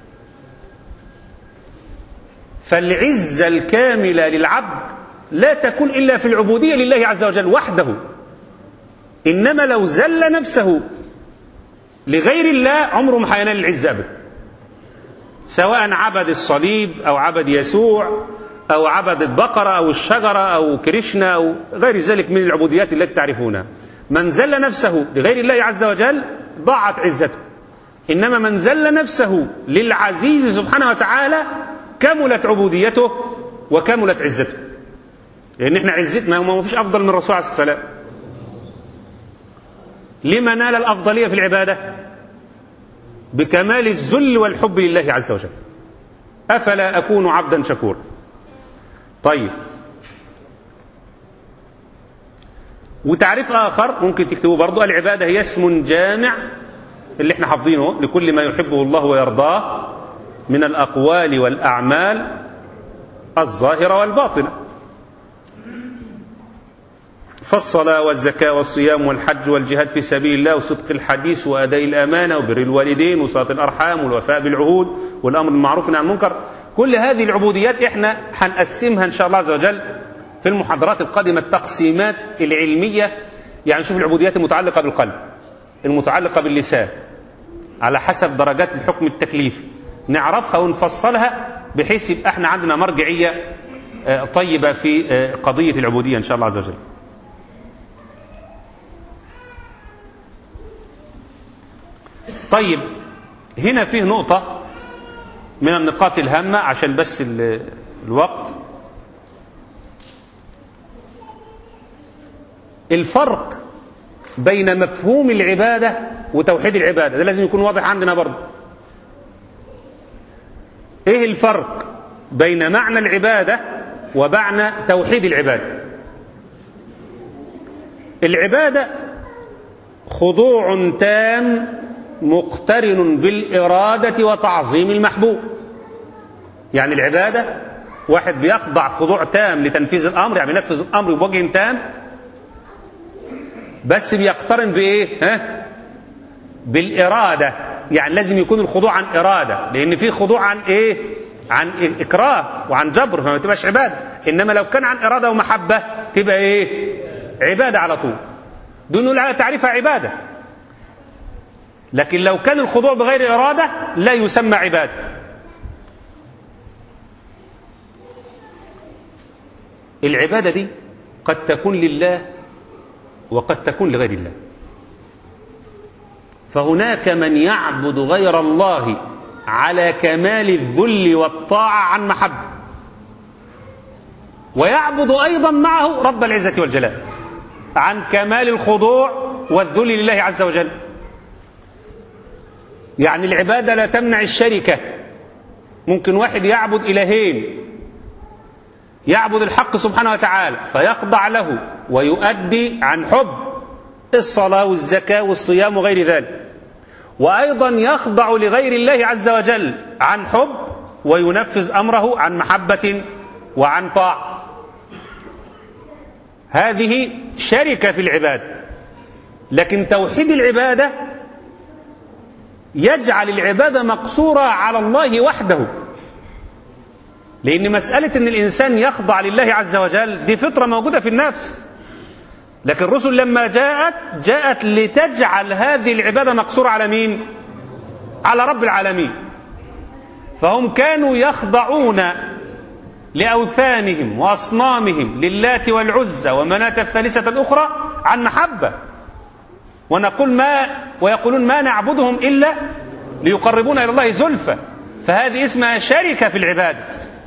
Speaker 2: فالعزه الكامله للعبد لا تكون الا في العبوديه لله عز وجل وحده انما لو زل نفسه لغير الله عمره ما هينال العزه ابدا سواء عبد الصليب او عبد يسوع او عبد البقره او الشجره او كريشنا او غير ذلك من العبوديات التي تعرفونها من زل نفسه لغير الله عز وجل ضاعت عزته انما من زل نفسه للعزيز سبحانه وتعالى كملت عبوديته وكملت عزته لان احنا عزتنا ما فيش افضل من الرسول عليه الصلاه والسلام لما نال الافضليه في العباده بكمال الذل والحب لله عز وجل افلا اكون عبدا شكورا طيب وتعريف آخر ممكن تكتبوه برضو العبادة هي اسم جامع اللي احنا حافظينه لكل ما يحبه الله ويرضاه من الأقوال والأعمال الظاهرة والباطنة فالصلاة والزكاة والصيام والحج والجهاد في سبيل الله وصدق الحديث وأداء الأمانة وبر الوالدين وصلاة الأرحام والوفاء بالعهود والأمر بالمعروف والنهي عن المنكر كل هذه العبوديات احنا هنقسمها إن شاء الله عز وجل في المحاضرات القادمة التقسيمات العلمية يعني نشوف العبوديات المتعلقة بالقلب المتعلقة باللسان على حسب درجات الحكم التكليفي نعرفها ونفصلها بحيث يبقى احنا عندنا مرجعية طيبة في قضية العبودية إن شاء الله عز وجل طيب هنا فيه نقطة من النقاط الهامة عشان بس الوقت الفرق بين مفهوم العبادة وتوحيد العبادة ده لازم يكون واضح عندنا برضه ايه الفرق بين معنى العبادة ومعنى توحيد العبادة العبادة خضوع تام مقترن بالإرادة وتعظيم المحبوب يعني العبادة واحد بيخضع خضوع تام لتنفيذ الأمر يعني بينفذ الأمر بوجه تام بس بيقترن بإيه ها؟ بالإرادة يعني لازم يكون الخضوع عن إرادة لأن في خضوع عن إيه عن إكراه وعن جبر فما تبقاش عبادة إنما لو كان عن إرادة ومحبة تبقى إيه عبادة على طول دون نقول على تعريفها عبادة لكن لو كان الخضوع بغير إرادة لا يسمى عبادة العبادة دي قد تكون لله وقد تكون لغير الله فهناك من يعبد غير الله على كمال الذل والطاعة عن محبة ويعبد أيضا معه رب العزة والجلال عن كمال الخضوع والذل لله عز وجل يعني العبادة لا تمنع الشركة ممكن واحد يعبد إلهين يعبد الحق سبحانه وتعالى فيخضع له ويؤدي عن حب الصلاة والزكاة والصيام وغير ذلك وأيضا يخضع لغير الله عز وجل عن حب وينفذ أمره عن محبة وعن طاعة هذه شركة في العبادة لكن توحيد العبادة يجعل العبادة مقصورة على الله وحده لأن مسألة أن الإنسان يخضع لله عز وجل دي فطرة موجودة في النفس لكن الرسل لما جاءت جاءت لتجعل هذه العبادة مقصورة على مين على رب العالمين فهم كانوا يخضعون لأوثانهم وأصنامهم للات والعزى ومناة الثالثة الأخرى عن محبة ونقول ما ويقولون ما نعبدهم إلا ليقربونا إلى الله زلفى فهذه اسمها شركة في العبادة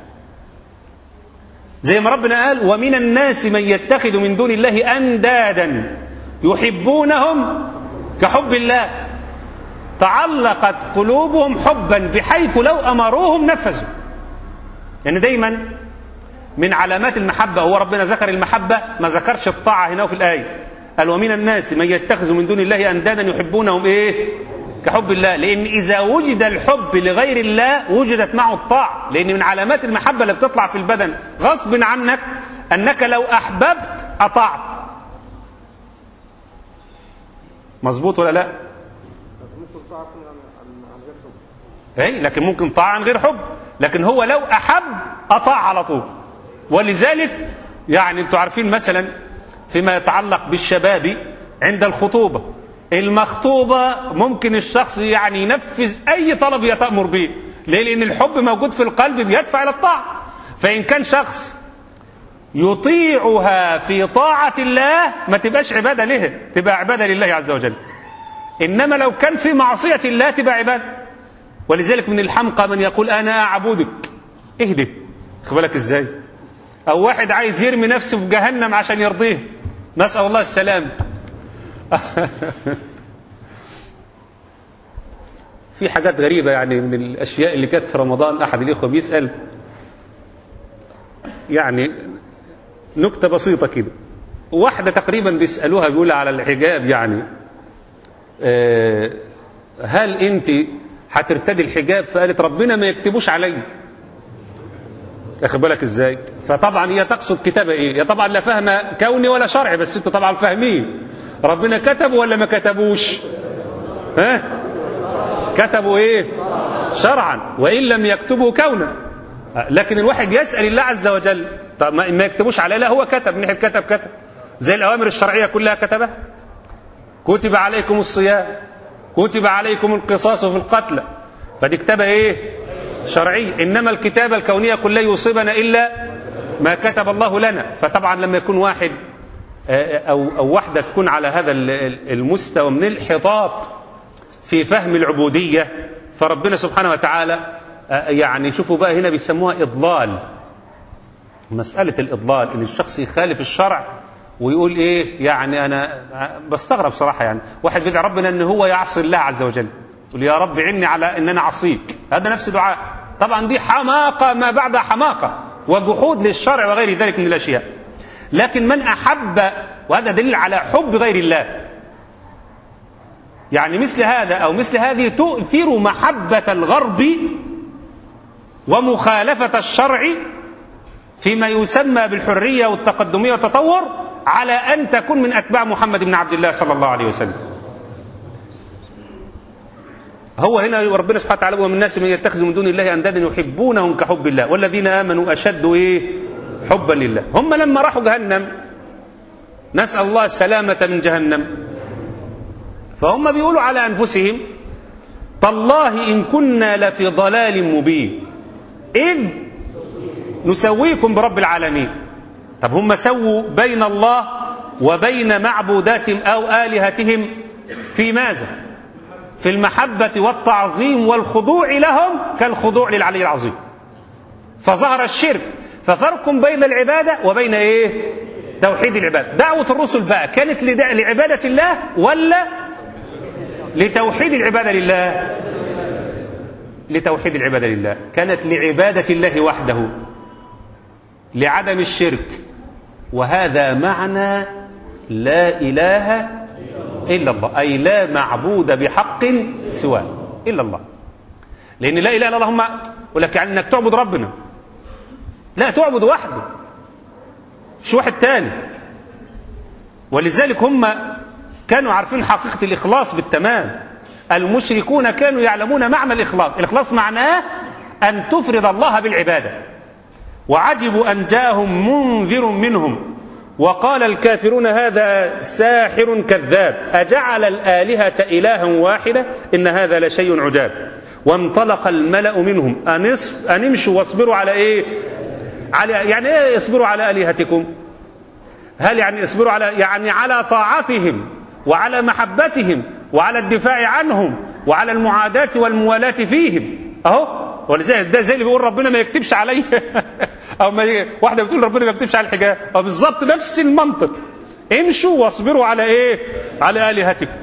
Speaker 2: زي ما ربنا قال ومن الناس من يتخذ من دون الله أندادا يحبونهم كحب الله تعلقت قلوبهم حبا بحيث لو أمروهم نفذوا يعني دايما من علامات المحبة هو ربنا ذكر المحبة ما ذكرش الطاعة هنا في الآية قال ومن الناس من يتخذ من دون الله أندادا يحبونهم إيه كحب الله لأن إذا وجد الحب لغير الله وجدت معه الطاعة لأن من علامات المحبة اللي بتطلع في البدن غصب عنك أنك لو أحببت أطعت مظبوط ولا لا اي لكن ممكن طاعة عن غير حب لكن هو لو أحب أطاع على طول ولذلك يعني انتوا عارفين مثلا فيما يتعلق بالشباب عند الخطوبة المخطوبة ممكن الشخص يعني ينفذ أي طلب يتأمر به ليه؟ لأن الحب موجود في القلب بيدفع إلى الطاعة فإن كان شخص يطيعها في طاعة الله ما تبقاش عبادة له تبقى عبادة لله عز وجل إنما لو كان في معصية الله تبقى عبادة ولذلك من الحمقى من يقول أنا أعبدك اهدي خد بالك إزاي أو واحد عايز يرمي نفسه في جهنم عشان يرضيه نسأل الله السلام في حاجات غريبة يعني من الأشياء اللي كانت في رمضان أحد الإخوة بيسأل يعني نكتة بسيطة كده واحدة تقريبا بيسألوها بيقول على الحجاب يعني آه هل أنت هترتدي الحجاب فقالت ربنا ما يكتبوش علي اخد بالك ازاي فطبعا هي تقصد كتابة ايه هي طبعا لا فاهمة كوني ولا شرعي بس انتوا طبعا فاهمين ربنا كتب ولا ما كتبوش ها كتبوا ايه شرعا وان لم يكتبوا كونا لكن الواحد يسال الله عز وجل طب ما يكتبوش عليه لا هو كتب من كتب كتب زي الاوامر الشرعيه كلها كتبها كتب عليكم الصيام كتب عليكم القصاص في القتلى فدي كتابه ايه شرعيه انما الكتابه الكونيه كلها يصيبنا الا ما كتب الله لنا فطبعا لما يكون واحد أو, أو واحدة تكون على هذا المستوى من الحطاط في فهم العبودية فربنا سبحانه وتعالى يعني شوفوا بقى هنا بيسموها إضلال مسألة الإضلال إن الشخص يخالف الشرع ويقول ايه يعني انا بستغرب صراحه يعني واحد بيدعي ربنا ان هو يعصي الله عز وجل يقول يا رب عني على ان انا اعصيك هذا نفس دعاء طبعا دي حماقه ما بعد حماقه وجحود للشرع وغير ذلك من الاشياء لكن من احب وهذا دليل على حب غير الله يعني مثل هذا او مثل هذه تؤثر محبه الغرب ومخالفه الشرع فيما يسمى بالحريه والتقدميه والتطور على ان تكون من اتباع محمد بن عبد الله صلى الله عليه وسلم هو هنا ربنا سبحانه وتعالى ومن الناس من يتخذ من دون الله اندادا يحبونهم كحب الله والذين امنوا اشد ايه حبا لله هم لما راحوا جهنم نسال الله السلامه من جهنم فهم بيقولوا على انفسهم تالله ان كنا لفي ضلال مبين اذ نسويكم برب العالمين طب هم سووا بين الله وبين معبوداتهم او الهتهم في ماذا في المحبة والتعظيم والخضوع لهم كالخضوع للعلي العظيم فظهر الشرك ففرق بين العبادة وبين ايه توحيد العبادة دعوة الرسل بقى كانت لعبادة الله ولا لتوحيد العبادة لله لتوحيد العبادة لله كانت لعبادة الله وحده لعدم الشرك وهذا معنى لا إله إلا الله أي لا معبود بحق سواه إلا الله لأن لا إله إلا الله هم يقول لك يعني أنك تعبد ربنا لا تعبد وحده مش واحد تاني ولذلك هم كانوا عارفين حقيقة الإخلاص بالتمام المشركون كانوا يعلمون معنى الإخلاص الإخلاص معناه أن تفرد الله بالعبادة وعجبوا أن جاءهم منذر منهم وقال الكافرون هذا ساحر كذاب أجعل الآلهة إلها واحدة إن هذا لشيء عجاب وانطلق الملأ منهم أن أن امشوا واصبروا على إيه على يعني إيه اصبروا على آلهتكم هل يعني اصبروا على يعني على طاعتهم وعلى محبتهم وعلى الدفاع عنهم وعلى المعاداة والموالاة فيهم أهو ولذلك ده زي اللي بيقول ربنا ما يكتبش علي او ما ي... واحده بتقول ربنا ما يكتبش على الحجاب او بالظبط نفس المنطق امشوا واصبروا على ايه على الهتكم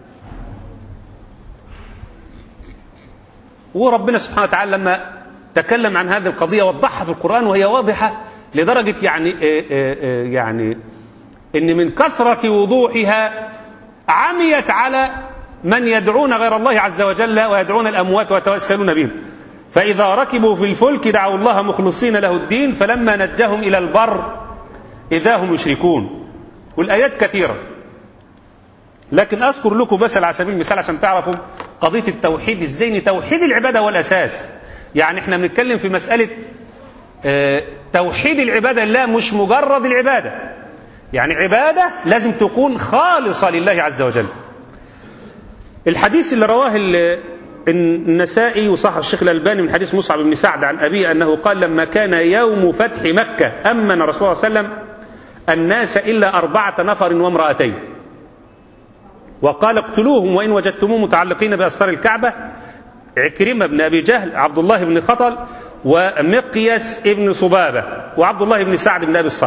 Speaker 2: وربنا سبحانه وتعالى لما تكلم عن هذه القضيه وضحها في القران وهي واضحه لدرجه يعني إيه إيه يعني ان من كثره وضوحها عميت على من يدعون غير الله عز وجل ويدعون الاموات ويتوسلون بهم فإذا ركبوا في الفلك دعوا الله مخلصين له الدين فلما نجاهم إلى البر إذا هم يشركون والآيات كثيرة لكن أذكر لكم بس على سبيل المثال عشان تعرفوا قضية التوحيد إزاي توحيد العبادة هو الأساس يعني احنا بنتكلم في مسألة اه توحيد العبادة لا مش مجرد العبادة يعني عبادة لازم تكون خالصة لله عز وجل الحديث اللي رواه النسائي وصح الشيخ الألباني من حديث مصعب بن سعد عن أبيه أنه قال لما كان يوم فتح مكة أمن رسول الله صلى الله عليه وسلم الناس إلا أربعة نفر وامرأتين وقال اقتلوهم وإن وجدتموهم متعلقين بأستار الكعبة عكرمة بن أبي جهل عبد الله بن خطل ومقيس بن صبابة وعبد الله بن سعد بن أبي الصرح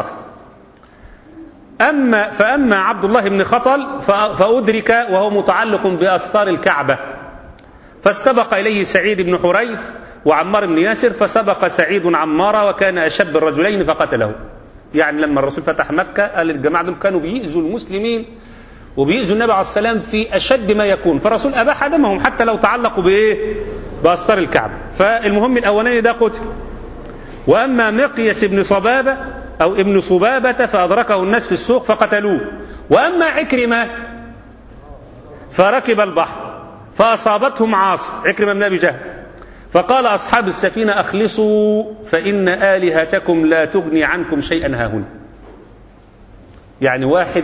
Speaker 2: أما فأما عبد الله بن خطل فأدرك وهو متعلق بأستار الكعبة فاستبق إليه سعيد بن حريث وعمار بن ياسر فسبق سعيد عمار وكان أشب الرجلين فقتله يعني لما الرسول فتح مكة قال الجماعة دول كانوا بيئذوا المسلمين وبيئذوا النبي عليه السلام في أشد ما يكون فالرسول أباح دمهم حتى لو تعلقوا بإيه بأستار الكعبة فالمهم الأولاني ده قتل وأما مقيس بن صبابة أو ابن صبابة فأدركه الناس في السوق فقتلوه وأما عكرمة فركب البحر فأصابتهم عاصف عكرمة بن أبي جهل فقال أصحاب السفينة أخلصوا فإن آلهتكم لا تغني عنكم شيئا هاهنا يعني واحد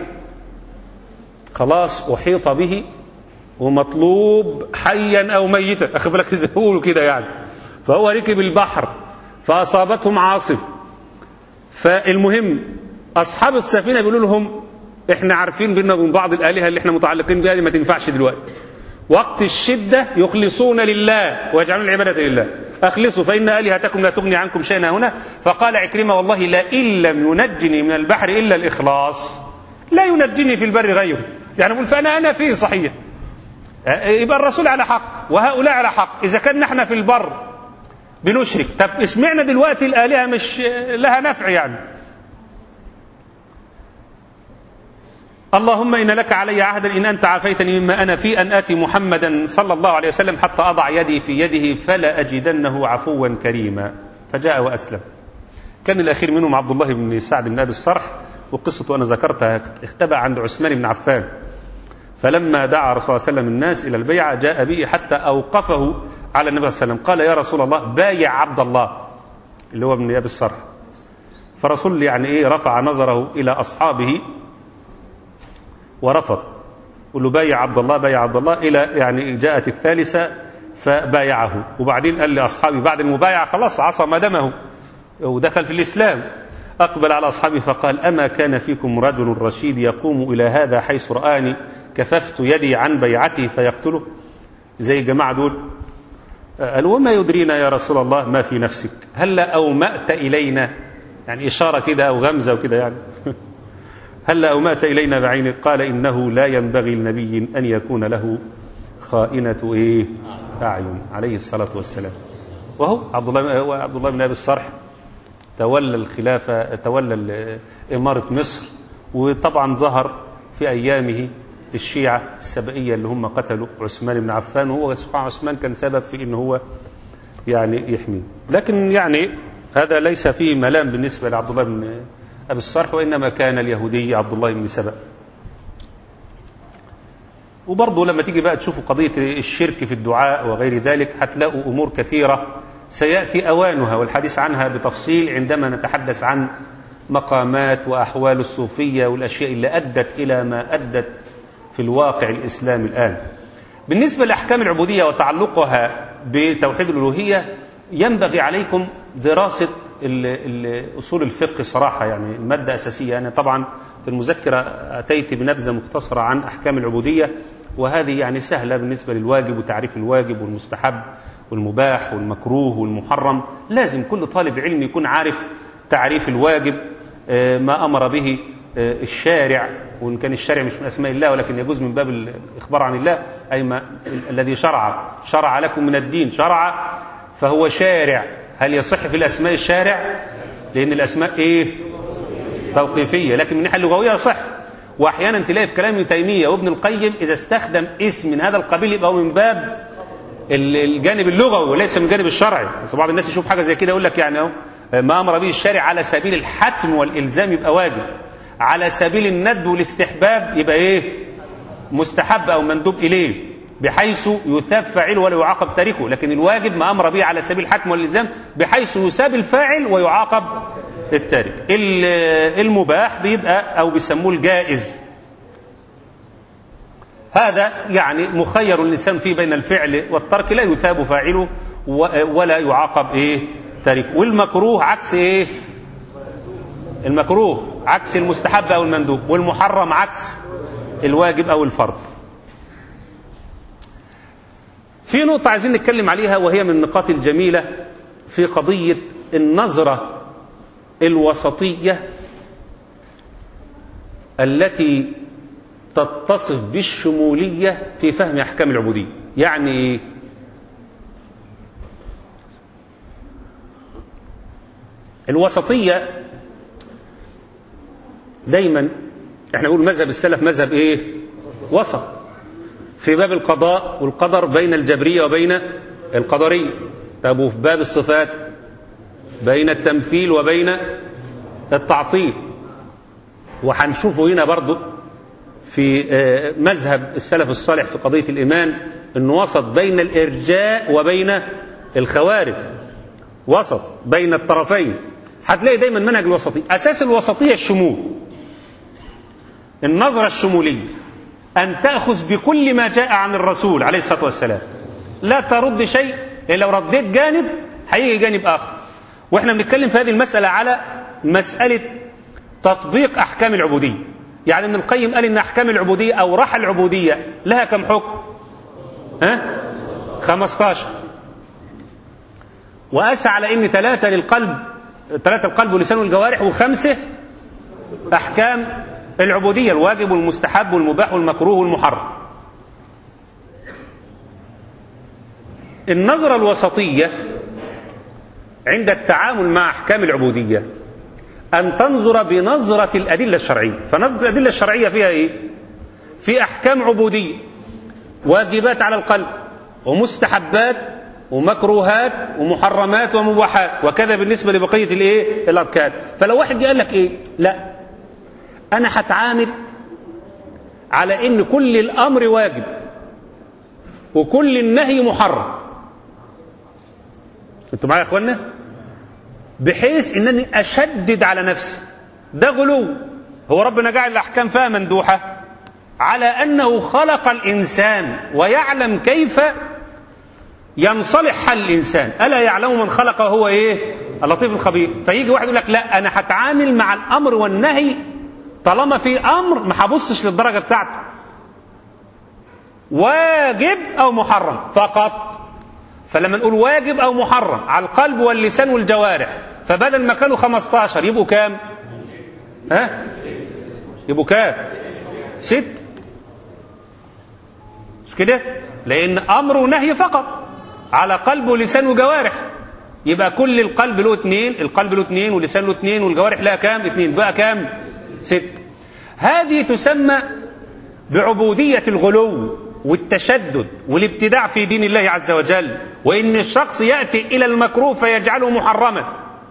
Speaker 2: خلاص أحيط به ومطلوب حيا أو ميتا أخذ بالك زي كده يعني فهو ركب البحر فأصابتهم عاصف فالمهم أصحاب السفينة بيقولوا لهم احنا عارفين بينا وبين بعض الآلهة اللي احنا متعلقين بها دي ما تنفعش دلوقتي وقت الشدة يخلصون لله ويجعلون العبادة لله أخلصوا فإن آلهتكم لا تغني عنكم شيئا هنا فقال عكرمة والله لا إن لم ينجني من البحر إلا الإخلاص لا ينجني في البر غيره يعني يقول فأنا أنا فيه صحيح يبقى الرسول على حق وهؤلاء على حق إذا كان نحن في البر بنشرك طب اسمعنا دلوقتي الآلهة مش لها نفع يعني اللهم إن لك علي عهدا إن أنت عافيتني مما أنا فيه أن آتي محمدا صلى الله عليه وسلم حتى أضع يدي في يده فلا أجدنه عفوا كريما فجاء وأسلم كان الأخير منهم عبد الله بن سعد بن أبي الصرح وقصته أنا ذكرتها اختبأ عند عثمان بن عفان فلما دعا رسول الله صلى الله عليه وسلم الناس إلى البيعة جاء به حتى أوقفه على النبي صلى الله عليه وسلم قال يا رسول الله بايع عبد الله اللي هو ابن أبي الصرح فرسول يعني إيه رفع نظره إلى أصحابه ورفض قل له بايع عبد الله بايع عبد الله إلى يعني جاءت الثالثة فبايعه وبعدين قال لأصحابه بعد المبايعة خلاص عصم دمه ودخل في الإسلام أقبل على أصحابه فقال أما كان فيكم رجل رشيد يقوم إلى هذا حيث رآني كففت يدي عن بيعته فيقتله زي الجماعة دول قالوا وما يدرينا يا رسول الله ما في نفسك هل أومأت إلينا يعني إشارة كده أو غمزة وكده يعني هل أومأت إلينا بعينك قال إنه لا ينبغي لنبي أن يكون له خائنة إيه أعين عليه الصلاة والسلام وهو عبد الله عبد الله بن أبي الصرح تولى الخلافة تولى إمارة مصر وطبعا ظهر في أيامه الشيعة السبائية اللي هم قتلوا عثمان بن عفان وهو سبحان عثمان كان سبب في إن هو يعني يحميه لكن يعني هذا ليس فيه ملام بالنسبة لعبد الله بن أبي الصرح وإنما كان اليهودي عبد الله بن سبأ وبرضه لما تيجي بقى تشوفوا قضية الشرك في الدعاء وغير ذلك هتلاقوا أمور كثيرة سيأتي أوانها والحديث عنها بتفصيل عندما نتحدث عن مقامات وأحوال الصوفية والأشياء اللي أدت إلى ما أدت في الواقع الإسلامي الآن بالنسبة لأحكام العبودية وتعلقها بتوحيد الألوهية ينبغي عليكم دراسة أصول الفقه صراحة يعني مادة أساسية أنا طبعا في المذكرة أتيت بنبذة مختصرة عن أحكام العبودية وهذه يعني سهلة بالنسبة للواجب وتعريف الواجب والمستحب والمباح والمكروه والمحرم لازم كل طالب علم يكون عارف تعريف الواجب ما أمر به الشارع وإن كان الشارع مش من أسماء الله ولكن يجوز من باب الإخبار عن الله أي ما الذي شرع شرع لكم من الدين شرع فهو شارع هل يصح في الأسماء الشارع لأن الأسماء إيه توقيفية لكن من الناحية اللغوية يصح وأحيانا تلاقي في كلام ابن تيمية وابن القيم إذا استخدم اسم من هذا القبيل يبقى من باب الجانب اللغوي وليس من الجانب الشرعي بس بعض الناس يشوف حاجة زي كده يقول لك يعني أهو ما أمر به الشارع على سبيل الحتم والإلزام يبقى واجب على سبيل الند والاستحباب يبقى إيه مستحب أو مندوب إليه بحيث يثاب فاعله ولا يعاقب تاركه لكن الواجب ما أمر به على سبيل الحتم والإلزام بحيث يثاب الفاعل ويعاقب التارك المباح بيبقى أو بيسموه الجائز هذا يعني مخير الإنسان فيه بين الفعل والترك لا يثاب فاعله ولا يعاقب إيه تاركه والمكروه عكس إيه المكروه عكس المستحب أو المندوب والمحرم عكس الواجب أو الفرض في نقطة عايزين نتكلم عليها وهي من النقاط الجميلة في قضية النظرة الوسطية التي تتصف بالشمولية في فهم أحكام العبودية يعني إيه؟ الوسطية دايما احنا نقول مذهب السلف مذهب ايه وسط في باب القضاء والقدر بين الجبرية وبين القدرية طب وفي باب الصفات بين التمثيل وبين التعطيل وهنشوفه هنا برضو في مذهب السلف الصالح في قضية الإيمان أنه وسط بين الإرجاء وبين الخوارج وسط بين الطرفين هتلاقي دايما منهج الوسطية أساس الوسطية الشمول النظرة الشمولية أن تأخذ بكل ما جاء عن الرسول عليه الصلاة والسلام لا ترد شيء لأن لو رديت جانب هيجي جانب آخر وإحنا بنتكلم في هذه المسألة على مسألة تطبيق أحكام العبودية يعني ابن القيم قال إن أحكام العبودية أو رحى العبودية لها كم حكم ها 15 وأسى على إن ثلاثة للقلب ثلاثة القلب ولسان والجوارح وخمسة أحكام العبودية الواجب والمستحب والمباح والمكروه والمحرم النظرة الوسطية عند التعامل مع أحكام العبودية أن تنظر بنظرة الأدلة الشرعية فنظرة الأدلة الشرعية فيها إيه؟ في أحكام عبودية واجبات على القلب ومستحبات ومكروهات ومحرمات ومباحات وكذا بالنسبة لبقية الإيه؟ الأركان فلو واحد قال لك إيه؟ لا أنا هتعامل على إن كل الأمر واجب وكل النهي محرم انتوا معايا يا اخوانا بحيث انني اشدد على نفسي ده غلو هو ربنا جعل الاحكام فيها مندوحه على انه خلق الانسان ويعلم كيف ينصلح حل الانسان الا يعلم من خلق وهو ايه اللطيف الخبير فيجي واحد يقول لك لا انا هتعامل مع الامر والنهي طالما في امر ما هبصش للدرجه بتاعته واجب او محرم فقط فلما نقول واجب او محرم على القلب واللسان والجوارح فبدل ما كانوا 15 يبقوا كام ها يبقوا كام ست مش كده لان امر ونهي فقط على قلب ولسان وجوارح يبقى كل القلب له اثنين القلب له اثنين واللسان له اثنين والجوارح لها كام اثنين بقى كام ست هذه تسمى بعبودية الغلو والتشدد والابتداع في دين الله عز وجل وإن الشخص يأتي إلى المكروه فيجعله محرما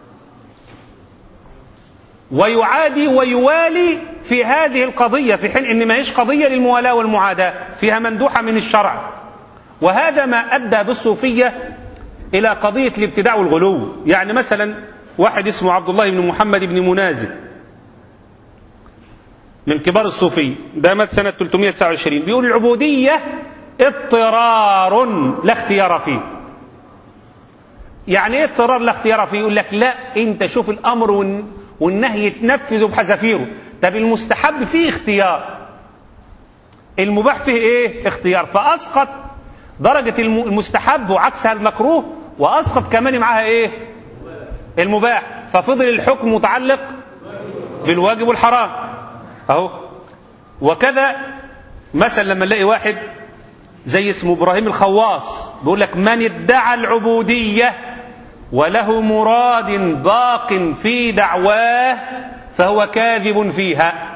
Speaker 2: ويعادي ويوالي في هذه القضية في حين إن ما هيش قضية للموالاة والمعاداة فيها مندوحة من الشرع وهذا ما أدى بالصوفية إلى قضية الابتداع والغلو يعني مثلا واحد اسمه عبد الله بن محمد بن منازل من كبار الصوفية ده مات سنة 329 بيقول العبودية اضطرار لا اختيار فيه يعني ايه اضطرار لا اختيار فيه يقول لك لا انت شوف الامر والنهي يتنفذ بحذافيره طب المستحب فيه اختيار المباح فيه ايه اختيار فاسقط درجة المستحب وعكسها المكروه واسقط كمان معاها ايه المباح ففضل الحكم متعلق بالواجب والحرام اهو وكذا مثلا لما نلاقي واحد زي اسمه ابراهيم الخواص بيقول لك من ادعى العبوديه وله مراد باق في دعواه فهو كاذب فيها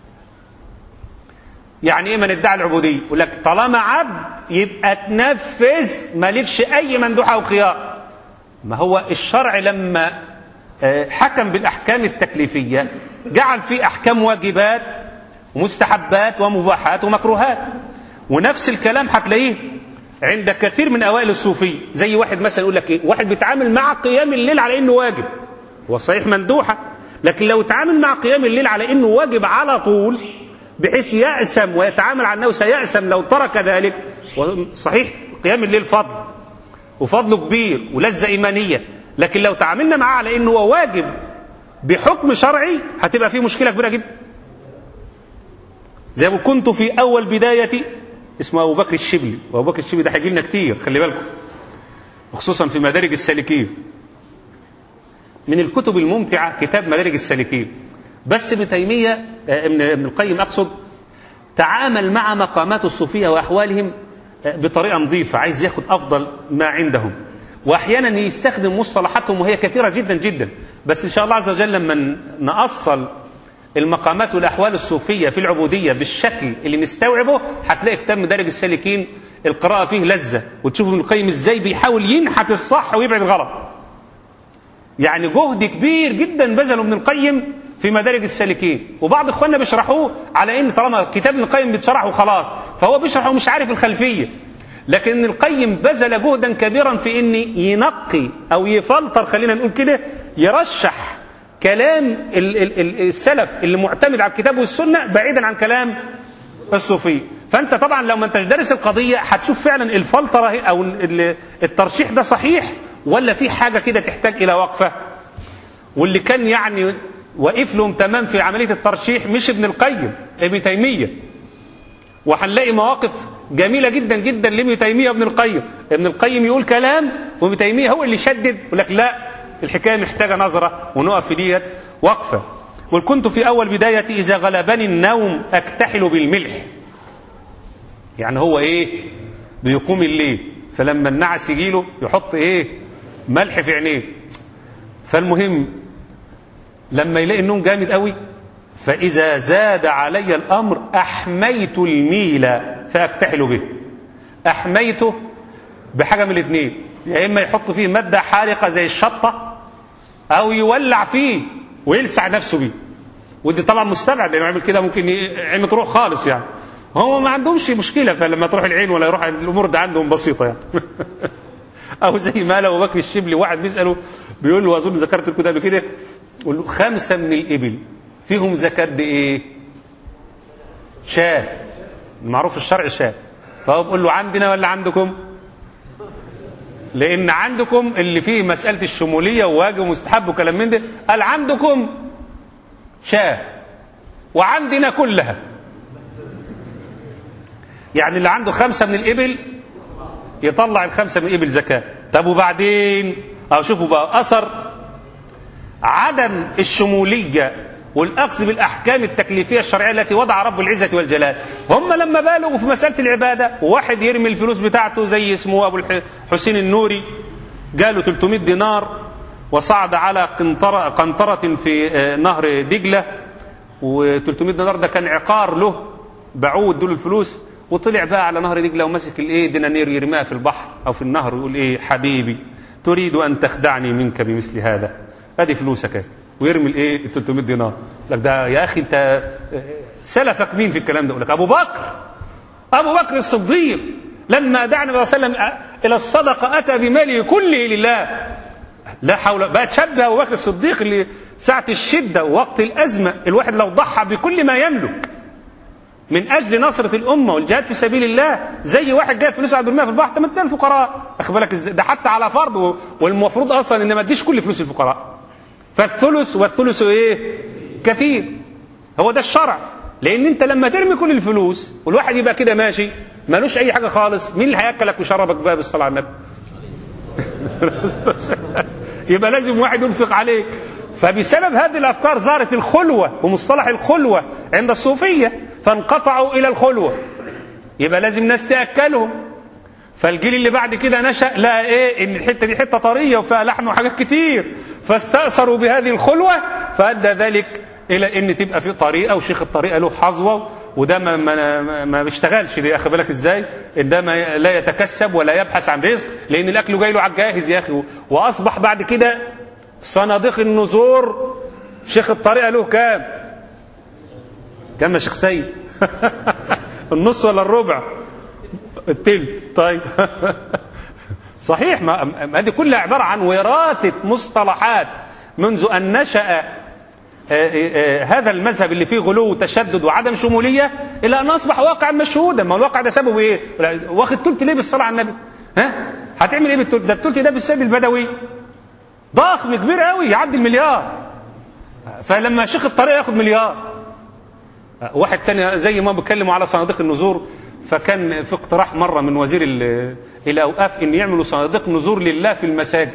Speaker 2: يعني ايه من ادعى العبوديه يقول لك طالما عبد يبقى تنفذ مالكش اي مندوحه او خيار ما هو الشرع لما حكم بالاحكام التكليفيه جعل في احكام واجبات ومستحبات ومباحات ومكروهات ونفس الكلام هتلاقيه عند كثير من اوائل الصوفيه زي واحد مثلا يقول لك ايه واحد بيتعامل مع قيام الليل على انه واجب هو صحيح مندوحه لكن لو تعامل مع قيام الليل على انه واجب على طول بحيث يأسم ويتعامل على انه سيأسم لو ترك ذلك صحيح قيام الليل فضل وفضله كبير ولذة إيمانية لكن لو تعاملنا معاه على انه هو واجب بحكم شرعي هتبقى فيه مشكله كبيره جدا زي ما كنت في اول بدايتي اسمه ابو بكر الشبلي وابو بكر الشبلي ده هيجي لنا كتير خلي بالكم وخصوصا في مدارج السالكين من الكتب الممتعه كتاب مدارج السالكين بس ابن تيميه ابن ابن القيم اقصد تعامل مع مقامات الصوفيه واحوالهم بطريقه نظيفه عايز ياخد افضل ما عندهم واحيانا يستخدم مصطلحاتهم وهي كثيره جدا جدا بس ان شاء الله عز وجل لما نأصل المقامات والاحوال الصوفيه في العبوديه بالشكل اللي نستوعبه هتلاقي كتاب مدارج السالكين القراءه فيه لذه وتشوف ابن القيم ازاي بيحاول ينحت الصح ويبعد الغلط يعني جهد كبير جدا بذله ابن القيم في مدارج السالكين وبعض اخواننا بيشرحوه على ان طالما كتاب ابن القيم بيتشرح وخلاص فهو بيشرح ومش عارف الخلفيه لكن القيم بذل جهدا كبيرا في ان ينقي او يفلتر خلينا نقول كده يرشح كلام السلف اللي معتمد على الكتاب والسنه بعيدا عن كلام الصوفيه فانت طبعا لو ما انتش دارس القضيه هتشوف فعلا الفلتره او الترشيح ده صحيح ولا في حاجه كده تحتاج الى وقفه واللي كان يعني واقف لهم تمام في عمليه الترشيح مش ابن القيم ابن تيميه وهنلاقي مواقف جميلة جدا جدا لابن تيمية وابن القيم ابن القيم يقول كلام وابن تيمية هو اللي شدد يقول لك لا الحكاية محتاجة نظرة ونقف في ديت وقفة قل كنت في أول بداية إذا غلبني النوم أكتحل بالملح يعني هو إيه بيقوم الليل فلما النعس يجيله يحط إيه ملح في عينيه فالمهم لما يلاقي النوم جامد قوي فإذا زاد علي الأمر أحميت الميل فأكتحل به أحميته بحاجة من الاثنين يا إما يحط فيه مادة حارقة زي الشطة أو يولع فيه ويلسع نفسه بيه ودي طبعا مستبعد لأنه يعمل كده ممكن عينه تروح خالص يعني هم ما عندهمش مشكلة فلما تروح العين ولا يروح الأمور ده عندهم بسيطة يعني أو زي ما لو بكر الشبلي واحد بيسأله بيقول له أظن ذكرت لكم ده قبل كده يقول له خمسة من الإبل فيهم زكاة إيه؟ شاه المعروف الشرع شاه فهو بيقول له عندنا ولا عندكم؟ لأن عندكم اللي فيه مسألة الشمولية وواجب ومستحب وكلام من ده قال عندكم شاه وعندنا كلها يعني اللي عنده خمسة من الإبل يطلع الخمسة من الإبل زكاة طب وبعدين أو شوفوا بقى أثر عدم الشمولية والأخذ بالأحكام التكليفية الشرعية التي وضع رب العزة والجلال هم لما بالغوا في مسألة العبادة وواحد يرمي الفلوس بتاعته زي اسمه أبو الحسين النوري قالوا 300 دينار وصعد على قنطرة, قنطرة في نهر دجلة و300 دينار ده كان عقار له باعوه ادوا له الفلوس وطلع بقى على نهر دجلة ومسك الايه دينانير يرميها في البحر او في النهر ويقول ايه حبيبي تريد ان تخدعني منك بمثل هذا ادي فلوسك اهي ويرمي الايه ال 300 دينار لك ده يا اخي انت سلفك مين في الكلام ده يقول لك ابو بكر ابو بكر الصديق لما دعا النبي صلى الله عليه وسلم الى الصدقه اتى بماله كله لله لا حول بقى تشبه ابو بكر الصديق اللي ساعه الشده ووقت الازمه الواحد لو ضحى بكل ما يملك من اجل نصره الامه والجهاد في سبيل الله زي واحد جايب فلوس على برميها في البحر طب ما الفقراء اخد بالك ازاي ده حتى على فرض والمفروض اصلا ان ما اديش كل فلوس الفقراء فالثلث والثلث ايه كثير هو ده الشرع لان انت لما ترمي كل الفلوس والواحد يبقى كده ماشي مالوش اي حاجه خالص مين اللي هياكلك ويشربك بقى بالصلاه على النبي يبقى لازم واحد ينفق عليك فبسبب هذه الافكار ظهرت الخلوه ومصطلح الخلوه عند الصوفيه فانقطعوا الى الخلوه يبقى لازم ناس تاكلهم فالجيل اللي بعد كده نشا لقى ايه ان الحته دي حته طريه وفيها لحم وحاجات كتير فاستاثروا بهذه الخلوه فادى ذلك الى ان تبقى في طريقه وشيخ الطريقه له حظوه وده ما ما ما بيشتغلش دي اخد بالك ازاي؟ ده ما لا يتكسب ولا يبحث عن رزق لان الاكل جاي له على الجاهز يا اخي واصبح بعد كده صناديق النزور شيخ الطريقه له كام؟ كام يا شيخ سيد؟ النص ولا الربع؟ التلت طيب صحيح ما هذه كلها عباره عن وراثه مصطلحات منذ ان نشا هذا المذهب اللي فيه غلو وتشدد وعدم شموليه الى ان اصبح واقعا مشهودا ما الواقع ده سببه ايه؟ واخد تلت ليه بالصلاه على النبي؟ ها؟ هتعمل ايه بالتلت؟ ده التلت ده في السيد البدوي ضخم كبير قوي يعدي المليار فلما شيخ الطريق ياخد مليار واحد تاني زي ما بيتكلموا على صناديق النذور فكان في اقتراح مره من وزير الاوقاف ان يعملوا صناديق نذور لله في المساجد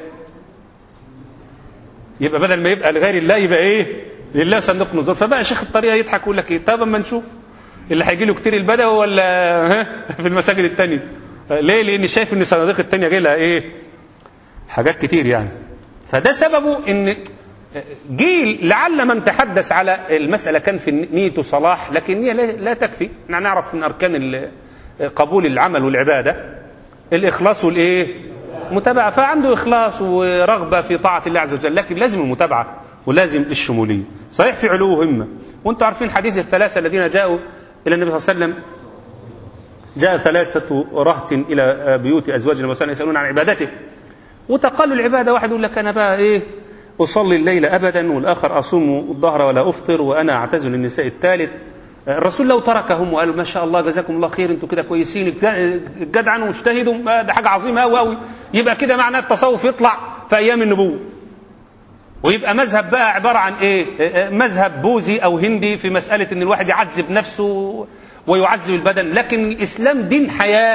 Speaker 2: يبقى بدل ما يبقى لغير الله يبقى ايه لله صندوق نذور فبقى شيخ الطريقه يضحك يقول لك ايه طب اما نشوف اللي هيجي له كتير البدوي ولا ها في المساجد التانية ليه لان شايف ان الصناديق التانية جاي لها ايه حاجات كتير يعني فده سببه ان جيل لعل من تحدث على المسألة كان في نيته صلاح لكن النية لا تكفي احنا نعرف من أركان قبول العمل والعبادة الإخلاص والإيه متابعة فعنده إخلاص ورغبة في طاعة الله عز وجل لكن لازم المتابعة ولازم الشمولية صحيح في علو همة وانتم عارفين حديث الثلاثة الذين جاءوا إلى النبي صلى الله عليه وسلم جاء ثلاثة رهط إلى بيوت أزواج النبي صلى الله عليه وسلم يسألون عن عبادته وتقلوا العبادة واحد يقول لك أنا بقى إيه أصلي الليل أبدا والآخر أصوم الظهر ولا أفطر وأنا أعتزل النساء الثالث الرسول لو تركهم وقال ما شاء الله جزاكم الله خير انتوا كده كويسين جدعا واجتهدوا ده حاجه عظيمه قوي قوي يبقى كده معناه التصوف يطلع في ايام النبوه ويبقى مذهب بقى عباره عن ايه مذهب بوذي او هندي في مساله ان الواحد يعذب نفسه ويعذب البدن لكن الاسلام دين حياه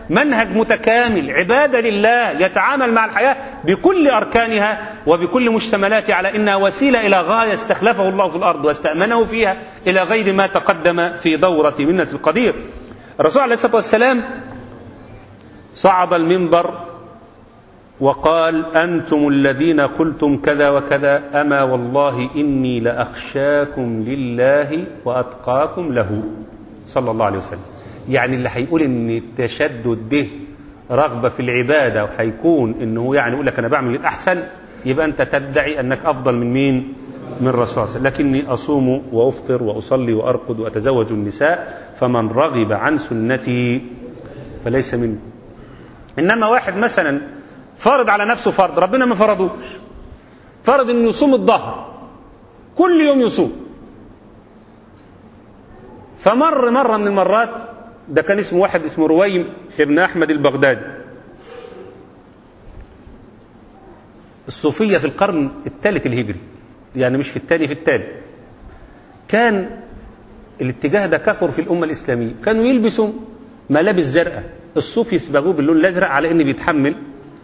Speaker 2: منهج متكامل عبادة لله يتعامل مع الحياة بكل أركانها وبكل مشتملاتها على إنها وسيلة إلى غاية استخلفه الله في الأرض واستأمنه فيها إلى غير ما تقدم في دورة منة القدير الرسول عليه الصلاة والسلام صعد المنبر وقال أنتم الذين قلتم كذا وكذا أما والله إني لأخشاكم لله وأتقاكم له صلى الله عليه وسلم يعني اللي هيقول إن التشدد ده رغبة في العبادة وهيكون إنه يعني يقول لك أنا بعمل الأحسن يبقى أنت تدعي أنك أفضل من مين؟ من الرسول صلى الله عليه وسلم لكني أصوم وأفطر وأصلي وأرقد وأتزوج النساء فمن رغب عن سنتي فليس مني إنما واحد مثلا فرض على نفسه فرض ربنا ما فرضوش فرض انه يصوم الظهر كل يوم يصوم فمر مرة من المرات ده كان اسمه واحد اسمه رويم ابن أحمد البغدادي الصوفية في القرن الثالث الهجري يعني مش في الثاني في الثالث كان الاتجاه ده كثر في الأمة الإسلامية كانوا يلبسوا ملابس زرقاء الصوف يصبغوه باللون الأزرق على إنه بيتحمل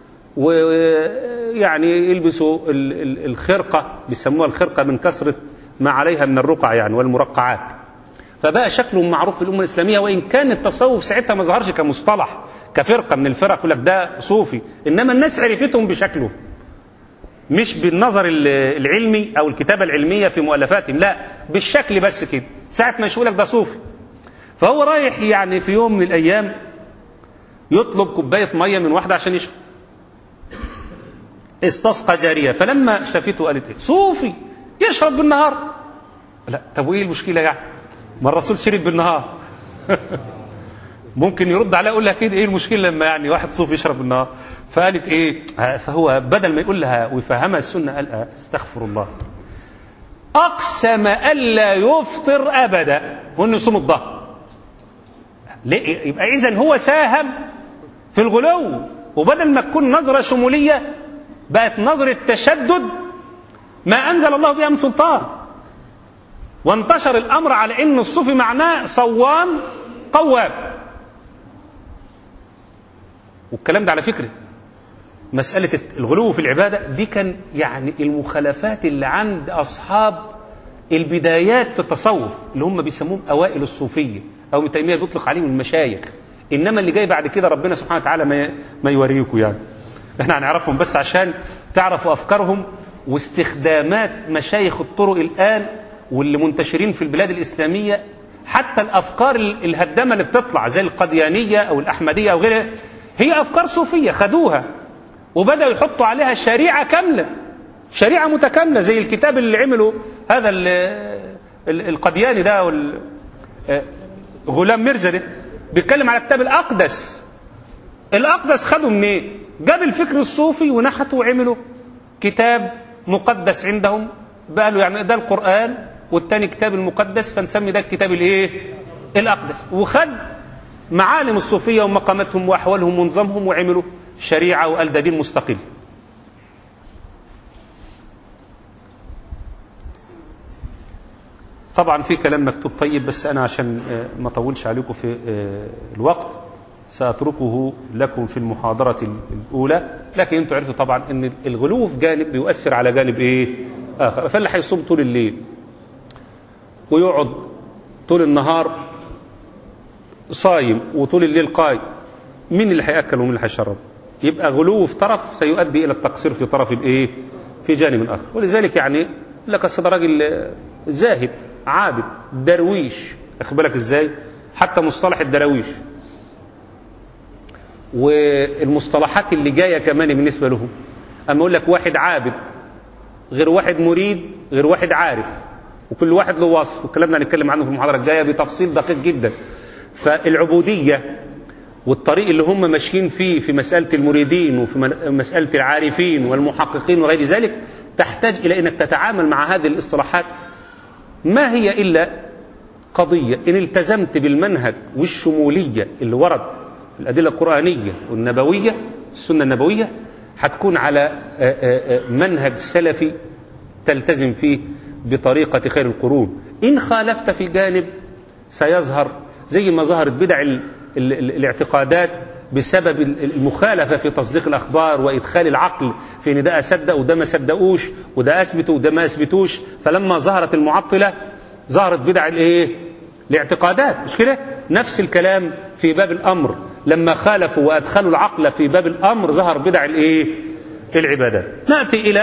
Speaker 2: ويعني يلبسوا الخرقة بيسموها الخرقة من كثرة ما عليها من الرقع يعني والمرقعات فبقى شكلهم معروف في الأمة الإسلامية وإن كان التصوف ساعتها ما ظهرش كمصطلح كفرقة من الفرق يقول لك ده صوفي إنما الناس عرفتهم بشكله مش بالنظر العلمي أو الكتابة العلمية في مؤلفاتهم لا بالشكل بس كده ساعة ما يقول لك ده صوفي فهو رايح يعني في يوم من الأيام يطلب كوباية مية من واحدة عشان يشرب استسقى جارية فلما شافته قالت ايه صوفي يشرب بالنهار لا طب وايه المشكلة يعني ما الرسول شرب بالنهار ممكن يرد عليها يقول لها كده ايه المشكلة لما يعني واحد صوفي يشرب بالنهار فقالت ايه فهو بدل ما يقول لها ويفهمها السنة قال استغفر الله أقسم ألا يفطر أبدا وإنه يصوم الظهر ليه يبقى إذا هو ساهم في الغلو وبدل ما تكون نظرة شمولية بقت نظرة تشدد ما أنزل الله بها من سلطان وانتشر الأمر على أن الصوفي معناه صوام قوام والكلام ده على فكرة مسألة الغلو في العبادة دي كان يعني المخالفات اللي عند أصحاب البدايات في التصوف اللي هم بيسموهم أوائل الصوفية أو ابن تيمية بيطلق عليهم المشايخ إنما اللي جاي بعد كده ربنا سبحانه وتعالى ما ما يوريكم يعني احنا هنعرفهم بس عشان تعرفوا أفكارهم واستخدامات مشايخ الطرق الآن واللي منتشرين في البلاد الإسلامية حتى الأفكار الهدامة اللي بتطلع زي القديانية أو الأحمدية أو غيرها هي أفكار صوفية خدوها وبدأوا يحطوا عليها شريعة كاملة شريعة متكاملة زي الكتاب اللي عمله هذا ال ال القدياني ده وال غلام مرزا ده بيتكلم على كتاب الأقدس الأقدس خده منين؟ إيه؟ جاب الفكر الصوفي ونحته وعمله كتاب مقدس عندهم بقى له يعني ده القرآن والتاني كتاب المقدس فنسمي ده الكتاب الايه؟ الأقدس وخد معالم الصوفية ومقاماتهم وأحوالهم ونظامهم وعملوا شريعة وقال ده دين مستقل طبعا في كلام مكتوب طيب بس أنا عشان ما أطولش عليكم في الوقت سأتركه لكم في المحاضرة الأولى لكن أنتم عرفتوا طبعا أن الغلو في جانب بيؤثر على جانب إيه آخر فاللي هيصوم طول الليل ويقعد طول النهار صايم وطول الليل قايم مين اللي هياكل ومين اللي هيشرب يبقى غلو في طرف سيؤدي الى التقصير في طرف الايه في جانب اخر ولذلك يعني لك اصل راجل زاهد عابد درويش اخد بالك ازاي حتى مصطلح الدراويش والمصطلحات اللي جايه كمان بالنسبه لهم اما اقول لك واحد عابد غير واحد مريد غير واحد عارف وكل واحد له وصف والكلام ده هنتكلم عنه في المحاضره الجايه بتفصيل دقيق جدا فالعبوديه والطريق اللي هم ماشيين فيه في مساله المريدين وفي مساله العارفين والمحققين وغير ذلك تحتاج الى انك تتعامل مع هذه الاصطلاحات ما هي الا قضيه ان التزمت بالمنهج والشموليه اللي ورد في الادله القرانيه والنبويه السنه النبويه هتكون على منهج سلفي تلتزم فيه بطريقة خير القرون إن خالفت في جانب سيظهر زي ما ظهرت بدع ال ال ال الاعتقادات بسبب المخالفة في تصديق الأخبار وإدخال العقل في إن ده أصدق وده ما صدقوش وده أثبته وده ما أثبتوش فلما ظهرت المعطلة ظهرت بدع الإيه؟ الاعتقادات مش كده؟ نفس الكلام في باب الأمر لما خالفوا وأدخلوا العقل في باب الأمر ظهر بدع الإيه؟ العبادات نأتي إلى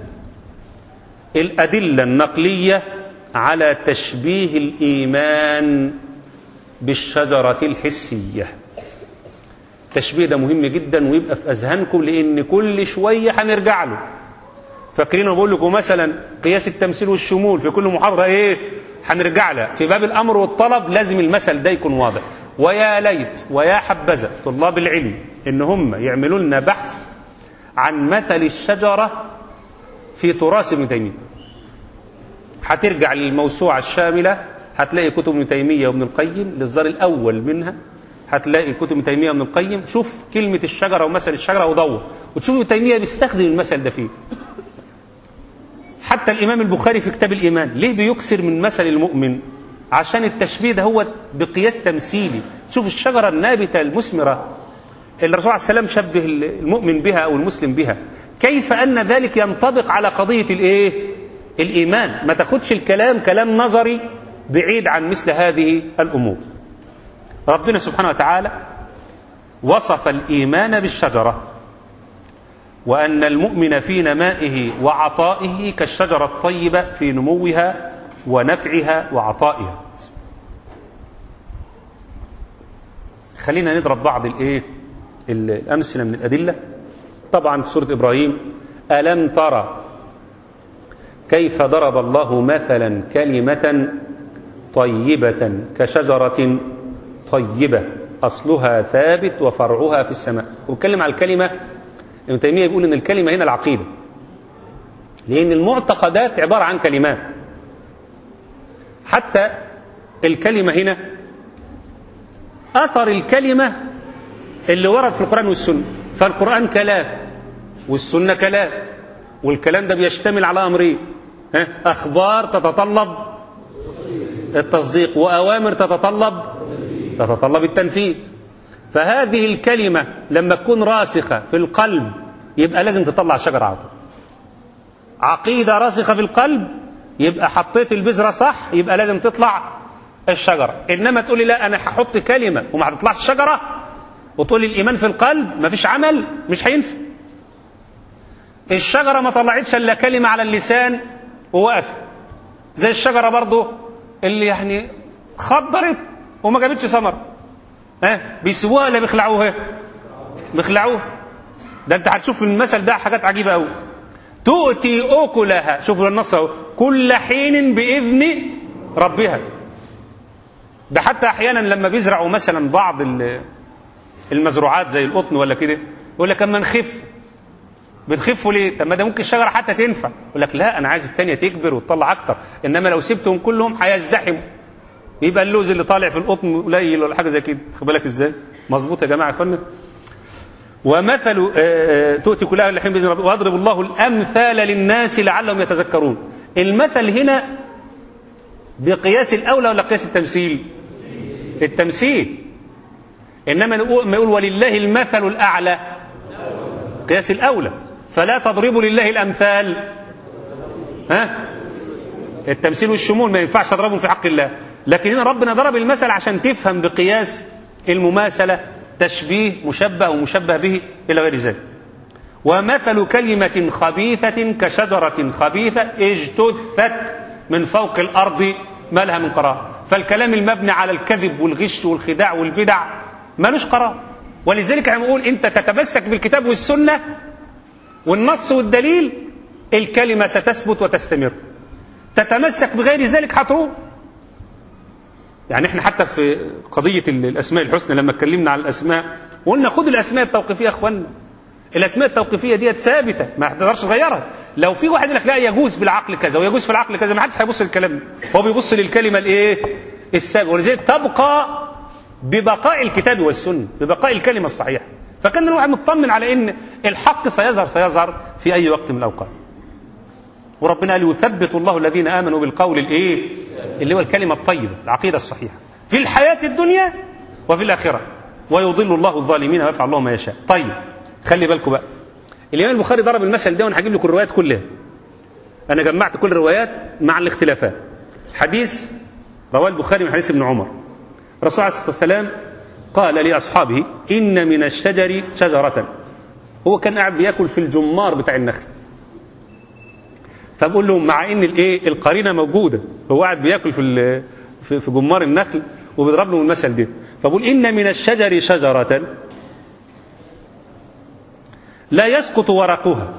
Speaker 2: الأدلة النقلية على تشبيه الإيمان بالشجرة الحسية التشبيه ده مهم جدا ويبقى في أذهانكم لأن كل شوية هنرجع له فاكرين بقول لكم مثلا قياس التمثيل والشمول في كل محاضرة إيه هنرجع لها في باب الأمر والطلب لازم المثل ده يكون واضح ويا ليت ويا حبذا طلاب العلم إن هم يعملوا لنا بحث عن مثل الشجرة في تراث ابن تيمية هترجع للموسوعة الشاملة هتلاقي كتب ابن تيمية وابن القيم الإصدار الأول منها هتلاقي كتب ابن تيمية وابن القيم شوف كلمة الشجرة ومثل الشجرة ودور وتشوف ابن تيمية بيستخدم المثل ده فيه حتى الإمام البخاري في كتاب الإيمان ليه بيكسر من مثل المؤمن عشان التشبيه ده هو بقياس تمثيلي شوف الشجرة النابتة المثمرة اللي الرسول عليه السلام شبه المؤمن بها أو المسلم بها كيف أن ذلك ينطبق على قضية الإيه؟ الإيمان ما تاخدش الكلام كلام نظري بعيد عن مثل هذه الأمور ربنا سبحانه وتعالى وصف الإيمان بالشجرة وأن المؤمن في نمائه وعطائه كالشجرة الطيبة في نموها ونفعها وعطائها خلينا نضرب بعض الايه الامثله من الادله طبعا في سوره ابراهيم الم ترى كيف ضرب الله مثلا كلمه طيبه كشجره طيبه اصلها ثابت وفرعها في السماء وبتكلم على الكلمه ابن تيميه بيقول ان الكلمه هنا العقيده لان المعتقدات عباره عن كلمات حتى الكلمه هنا اثر الكلمه اللي ورد في القران والسنه فالقران كلام والسنه كلام والكلام ده بيشتمل على امرين ها اخبار تتطلب التصديق واوامر تتطلب تتطلب التنفيذ فهذه الكلمه لما تكون راسخه في القلب يبقى لازم تطلع شجره عطا عقيده راسخه في القلب يبقى حطيت البذره صح يبقى لازم تطلع الشجره انما تقول لي لا انا هحط كلمه وما هتطلعش شجره وتقول لي الايمان في القلب ما فيش عمل مش هينفع الشجره ما طلعتش الا كلمه على اللسان ووقفت زي الشجره برضو اللي يعني خضرت وما جابتش ثمر ها بيسيبوها ولا بيخلعوها بيخلعوها ده انت هتشوف في المثل ده حاجات عجيبه قوي تؤتي اكلها شوفوا النص اهو كل حين باذن ربها ده حتى احيانا لما بيزرعوا مثلا بعض المزروعات زي القطن ولا كده يقول لك اما نخف بتخفوا ليه؟ طب ما ده ممكن الشجره حتى تنفع يقول لك لا انا عايز الثانيه تكبر وتطلع اكتر انما لو سبتهم كلهم هيزدحموا يبقى اللوز اللي طالع في القطن قليل ولا حاجه زي كده خد بالك ازاي؟ مظبوط يا جماعه يا اخوانا ومثل تؤتي كلها الحين باذن ربك واضرب الله الامثال للناس لعلهم يتذكرون المثل هنا بقياس الاولى ولا قياس التمثيل؟ التمثيل انما ما يقول ولله المثل الاعلى قياس الاولى فلا تضربوا لله الامثال ها التمثيل والشمول ما ينفعش تضربهم في حق الله لكن هنا ربنا ضرب المثل عشان تفهم بقياس المماثله تشبيه مشبه ومشبه به الى غير ذلك ومثل كلمه خبيثه كشجره خبيثه اجتثت من فوق الارض ما لها من قرار فالكلام المبني على الكذب والغش والخداع والبدع ملوش قرار ولذلك احنا بنقول انت تتمسك بالكتاب والسنه والنص والدليل الكلمه ستثبت وتستمر تتمسك بغير ذلك هتروح يعني احنا حتى في قضيه الاسماء الحسنى لما اتكلمنا على الاسماء وقلنا خد الاسماء التوقيفيه يا اخوانا الاسماء التوقيفيه ديت ثابته ما تقدرش تغيرها لو في واحد يقول لك لا يجوز بالعقل كذا ويجوز في العقل كذا ما حدش هيبص للكلام هو بيبص للكلمه الايه السابقه ولذلك تبقى ببقاء الكتاب والسنه ببقاء الكلمه الصحيحه فكان الواحد مطمن على ان الحق سيظهر سيظهر في اي وقت من الاوقات وربنا قال يثبت الله الذين امنوا بالقول الايه اللي هو الكلمه الطيبه العقيده الصحيحه في الحياه الدنيا وفي الاخره ويضل الله الظالمين ويفعل الله ما يشاء طيب خلي بالكم بقى الإمام البخاري ضرب المثل ده وأنا هجيب لكم الروايات كلها أنا جمعت كل الروايات مع الاختلافات حديث رواه البخاري من حديث ابن عمر الرسول عليه الصلاة والسلام قال لأصحابه إن من الشجر شجرة هو كان قاعد بياكل في الجمار بتاع النخل فبقول لهم مع ان الايه القرينه موجوده هو قاعد بياكل في في في جمار النخل وبيضرب لهم المثل ده فبقول ان من الشجر شجره لا يسقط ورقها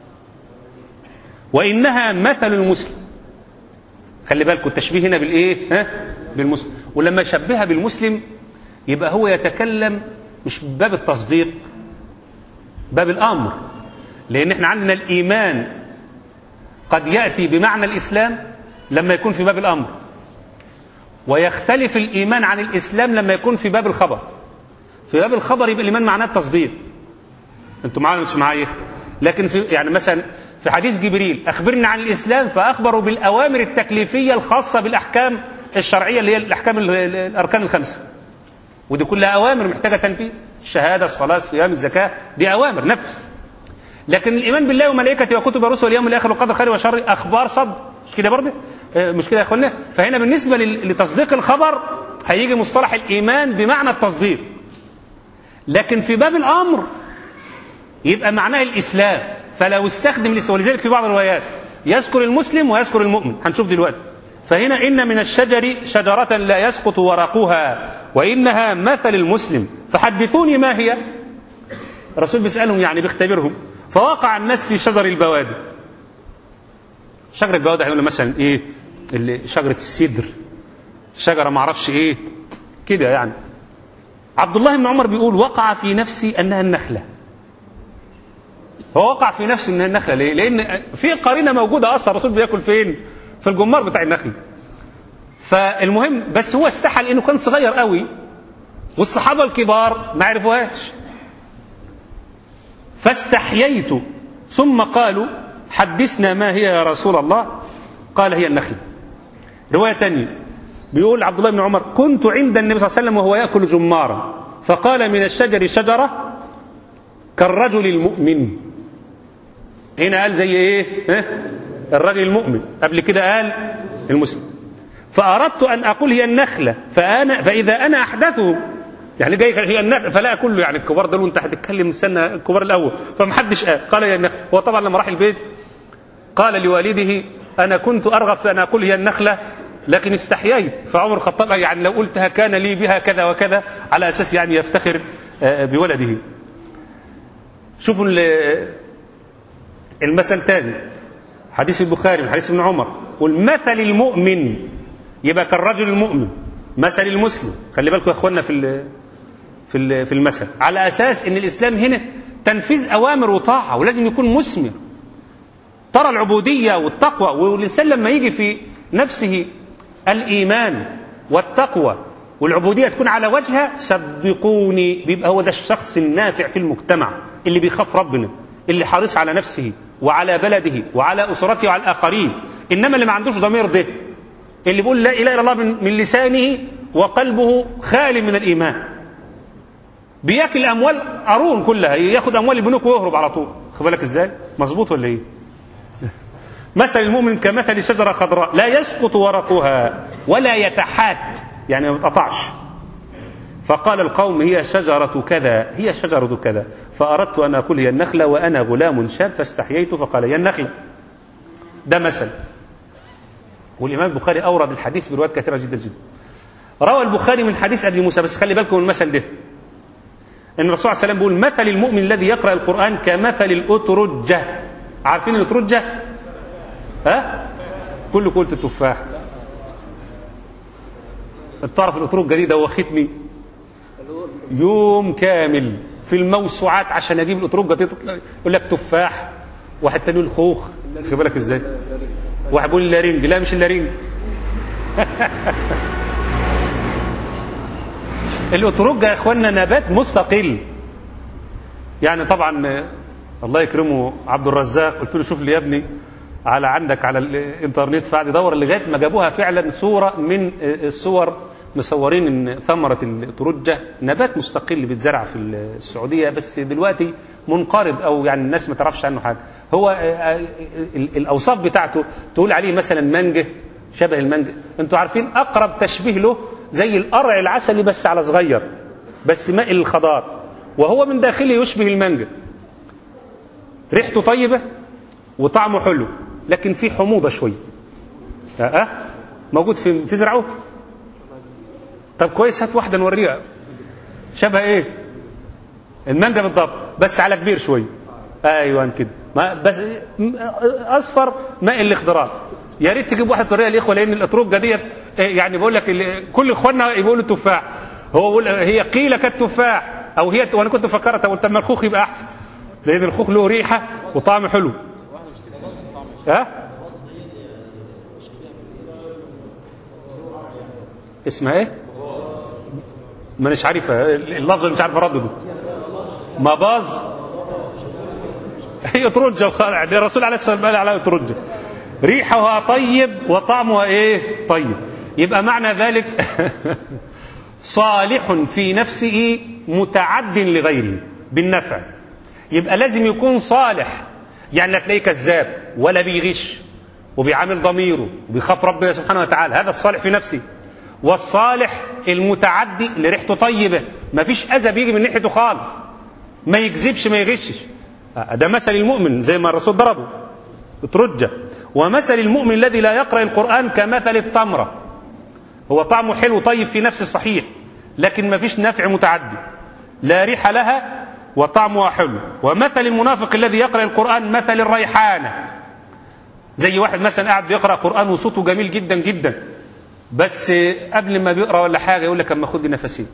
Speaker 2: وانها مثل المسلم خلي بالكم التشبيه هنا بالايه ها بالمسلم ولما يشبهها بالمسلم يبقى هو يتكلم مش باب التصديق باب الامر لان احنا عندنا الايمان قد ياتي بمعنى الاسلام لما يكون في باب الامر ويختلف الايمان عن الاسلام لما يكون في باب الخبر في باب الخبر يبقى الايمان معناه التصديق انتوا معايا مش معايا لكن في يعني مثلا في حديث جبريل اخبرنا عن الاسلام فاخبروا بالاوامر التكليفيه الخاصه بالاحكام الشرعيه اللي هي الاحكام الاركان الخمسه ودي كلها اوامر محتاجه تنفيذ الشهاده الصلاه الصيام الزكاه دي اوامر نفذ لكن الايمان بالله وملائكته وكتبه ورسله واليوم الاخر وقدر خير وشر اخبار صدق مش كده برضه مش كده يا اخوانا فهنا بالنسبه لتصديق الخبر هيجي مصطلح الايمان بمعنى التصديق لكن في باب الامر يبقى معناه الاسلام فلو استخدم الاسلام ولذلك في بعض الروايات يذكر المسلم ويذكر المؤمن هنشوف دلوقتي فهنا ان من الشجر شجره لا يسقط ورقها وانها مثل المسلم فحدثوني ما هي الرسول بيسالهم يعني بيختبرهم فوقع الناس في شجر البوادي شجر البوادي هيقول مثلا ايه اللي شجره السدر شجره ما اعرفش ايه كده يعني عبد الله بن عمر بيقول وقع في نفسي انها النخله هو وقع في نفسه انها النخله ليه؟ لان في قرينه موجوده اصلا الرسول بياكل فين؟ في الجمار بتاع النخل. فالمهم بس هو استحى لانه كان صغير قوي والصحابه الكبار ما عرفوهاش. فاستحييت ثم قالوا حدثنا ما هي يا رسول الله قال هي النخل رواية تانية بيقول عبد الله بن عمر كنت عند النبي صلى الله عليه وسلم وهو يأكل جمارا فقال من الشجر شجرة كالرجل المؤمن هنا قال زي ايه ها؟ الرجل المؤمن قبل كده قال المسلم فأردت أن أقول هي النخلة فأنا فإذا أنا أحدثهم يعني جاي هي النخل فلا كله يعني الكبار دول وانت هتتكلم استنى الكبار الاول فمحدش قال قال هي النخل هو طبعا لما راح البيت قال لوالده انا كنت ارغب في ان اقول هي النخله لكن استحييت فعمر الخطاب يعني لو قلتها كان لي بها كذا وكذا على اساس يعني يفتخر بولده شوفوا المثل تاني حديث البخاري من حديث ابن عمر والمثل المؤمن يبقى كالرجل المؤمن مثل المسلم خلي بالكم يا اخوانا في في في المثل على اساس ان الاسلام هنا تنفيذ اوامر وطاعه ولازم يكون مثمر ترى العبوديه والتقوى والانسان لما يجي في نفسه الايمان والتقوى والعبوديه تكون على وجهها صدقوني بيبقى هو ده الشخص النافع في المجتمع اللي بيخاف ربنا اللي حريص على نفسه وعلى بلده وعلى اسرته وعلى الاخرين انما اللي ما عندوش ضمير ده اللي بيقول لا اله الا الله من لسانه وقلبه خال من الايمان بياكل اموال قارون كلها ياخد اموال البنوك ويهرب على طول خد بالك ازاي مظبوط ولا ايه مثل المؤمن كمثل شجره خضراء لا يسقط ورقها ولا يتحات يعني ما بتقطعش فقال القوم هي شجرة كذا هي شجرة كذا فأردت أن أقول هي النخلة وأنا غلام شاب فاستحييت فقال هي النخلة ده مثل والإمام البخاري أورد الحديث بروايات كثيرة جدا جدا روى البخاري من حديث أبي موسى بس خلي بالكم من المثل ده ان الرسول صلى الله عليه وسلم بيقول مثل المؤمن الذي يقرا القران كمثل الاترجه عارفين الاترجه ها كل قلت التفاح الطرف الاترجه دي دوختني يوم كامل في الموسوعات عشان اجيب الاترجه دي يقول لك تفاح واحد تاني يقول خوخ خد بالك ازاي واحد بيقول اللارينج لا مش اللارينج الاترجة يا اخوانا نبات مستقل يعني طبعا الله يكرمه عبد الرزاق قلت له شوف لي يا ابني على عندك على الانترنت فقعد يدور لغايه ما جابوها فعلا صوره من الصور مصورين ان ثمره الترجه نبات مستقل بيتزرع في السعوديه بس دلوقتي منقرض او يعني الناس ما تعرفش عنه حاجه هو آه، آه، ال- الاوصاف بتاعته تقول عليه مثلا مانجه شبه المانجه انتوا عارفين اقرب تشبيه له زي القرع العسلي بس على صغير بس ماء الخضار وهو من داخله يشبه المانجا ريحته طيبه وطعمه حلو لكن فيه حموضه شويه اه آه؟ موجود في تزرعه طب كويس هات واحده نوريها شبه ايه المانجا بالضبط بس على كبير شويه ايوه كده ما بس م- اصفر ماء الاخضرار يا ريت تجيب واحد توريها الاخوه لان الاتروجه ديت آه، يعني بقول لك ال- كل اخواننا يقولوا تفاح هو بيقول هي قيل كالتفاح او هي وانا كنت فكرت قلت اما الخوخ يبقى احسن لان الخوخ له ريحه وطعم حلو ها اسمها ايه ما مش عارفها اللفظ اللي مش عارف اردده مباظ هي ترجة وخالع الرسول عليه الصلاة والسلام قال عليها ترجة ريحها طيب وطعمها ايه طيب يبقى معنى ذلك صالح في نفسه متعد لغيره بالنفع يبقى لازم يكون صالح يعني لا تلاقيه كذاب ولا بيغش وبيعامل ضميره وبيخاف ربنا سبحانه وتعالى هذا الصالح في نفسه والصالح المتعدي اللي ريحته طيبه ما فيش اذى بيجي من ناحيته خالص ما يكذبش ما يغشش ده مثل المؤمن زي ما الرسول ضربه اترجة ومثل المؤمن الذي لا يقرأ القرآن كمثل التمرة هو طعمه حلو طيب في نفسه صحيح لكن ما فيش نفع متعدي لا ريح لها وطعمها حلو ومثل المنافق الذي يقرأ القرآن مثل الريحانة زي واحد مثلا قاعد بيقرأ قرآن وصوته جميل جدا جدا بس قبل ما بيقرأ ولا حاجة يقول لك اما خد لي نفسين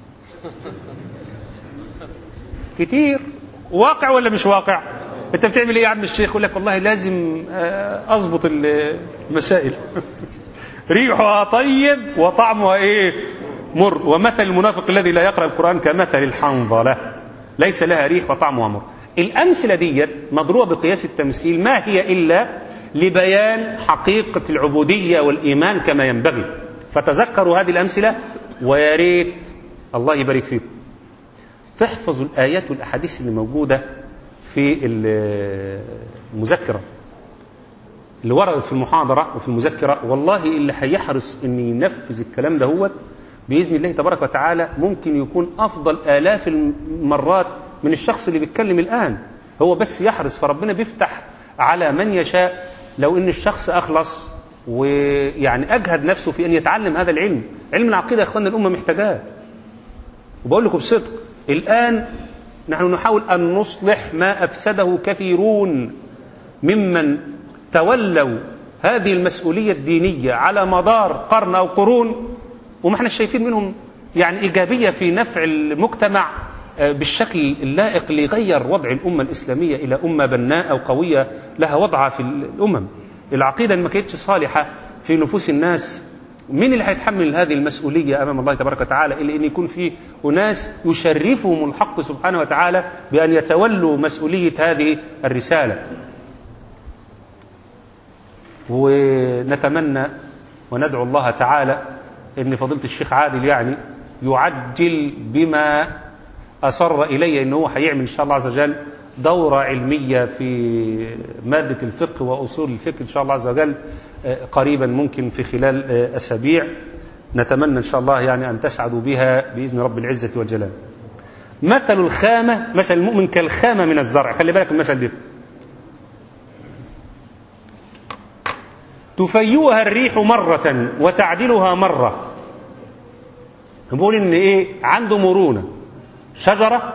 Speaker 2: كتير واقع ولا مش واقع انت بتعمل ايه يا عم الشيخ يقول لك والله لازم آه، اظبط المسائل ريحها طيب وطعمها ايه مر ومثل المنافق الذي لا يقرا القران كمثل الحنظله ليس لها ريح وطعمها مر الامثله ديت مضروبه بقياس التمثيل ما هي الا لبيان حقيقه العبوديه والايمان كما ينبغي فتذكروا هذه الامثله ويا ريت الله يبارك فيكم تحفظوا الآيات والأحاديث اللي موجودة في المذكرة اللي وردت في المحاضرة وفي المذكرة والله اللي هيحرص أن ينفذ الكلام ده هو بإذن الله تبارك وتعالى ممكن يكون أفضل آلاف المرات من الشخص اللي بيتكلم الآن هو بس يحرص فربنا بيفتح على من يشاء لو أن الشخص أخلص ويعني أجهد نفسه في أن يتعلم هذا العلم علم العقيدة يا أخوانا الأمة محتاجاه وبقول لكم بصدق الآن نحن نحاول أن نصلح ما أفسده كثيرون ممن تولوا هذه المسؤولية الدينية على مدار قرن أو قرون وما احنا شايفين منهم يعني إيجابية في نفع المجتمع آه، بالشكل اللائق اللي يغير وضع الأمة الإسلامية إلى أمة بناءة وقوية لها وضعها في الأمم العقيدة اللي ما كانتش صالحة في نفوس الناس مين اللي هيتحمل هذه المسؤولية أمام الله تبارك وتعالى إلا أن يكون في أناس يشرفهم الحق سبحانه وتعالى بأن يتولوا مسؤولية هذه الرسالة ونتمنى وندعو الله تعالى أن فضيلة الشيخ عادل يعني يعجل بما أصر إليه أنه هو هيعمل إن شاء الله عز وجل دورة علمية في مادة الفقه وأصول الفقه إن شاء الله عز وجل آه، قريبا ممكن في خلال آه، أسابيع نتمنى إن شاء الله يعني أن تسعدوا بها بإذن رب العزة والجلال مثل الخامة مثل المؤمن كالخامة من الزرع خلي بالك من المثل ده تفيئها الريح مرة وتعدلها مرة بقول إن إيه عنده مرونة شجرة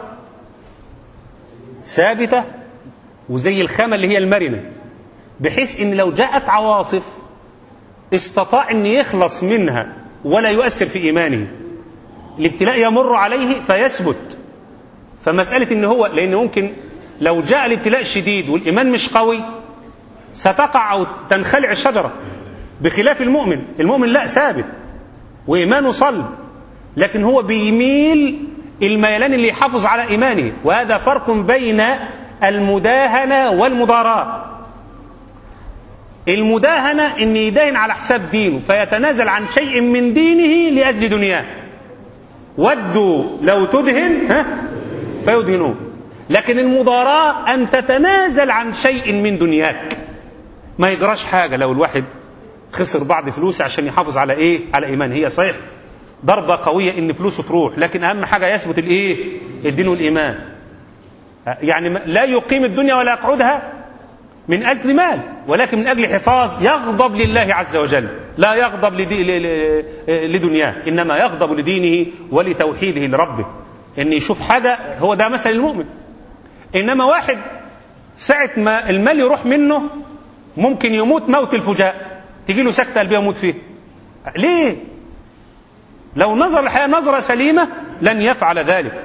Speaker 2: ثابتة وزي الخامة اللي هي المرنة بحيث ان لو جاءت عواصف استطاع ان يخلص منها ولا يؤثر في ايمانه الابتلاء يمر عليه فيثبت فمسألة ان هو لان ممكن لو جاء الابتلاء شديد والايمان مش قوي ستقع او تنخلع الشجرة بخلاف المؤمن المؤمن لا ثابت وايمانه صلب لكن هو بيميل الميلان اللي يحافظ على ايمانه وهذا فرق بين المداهنه والمضاراه المداهنة إن يداهن على حساب دينه فيتنازل عن شيء من دينه لأجل دنياه ودوا لو تدهن ها فيدهنون لكن المضاراة أن تتنازل عن شيء من دنياك ما يجراش حاجة لو الواحد خسر بعض فلوسه عشان يحافظ على ايه على ايمان هي صحيح ضربة قوية ان فلوسه تروح لكن اهم حاجة يثبت الايه الدين والايمان يعني لا يقيم الدنيا ولا يقعدها من أجل مال ولكن من أجل حفاظ يغضب لله عز وجل لا يغضب لدي لدنياه إنما يغضب لدينه ولتوحيده لربه إن يشوف حاجة هو ده مثل المؤمن إنما واحد ساعة ما المال يروح منه ممكن يموت موت الفجاء تجي له سكتة قلبية يموت فيه ليه لو نظر الحياة نظرة سليمة لن يفعل ذلك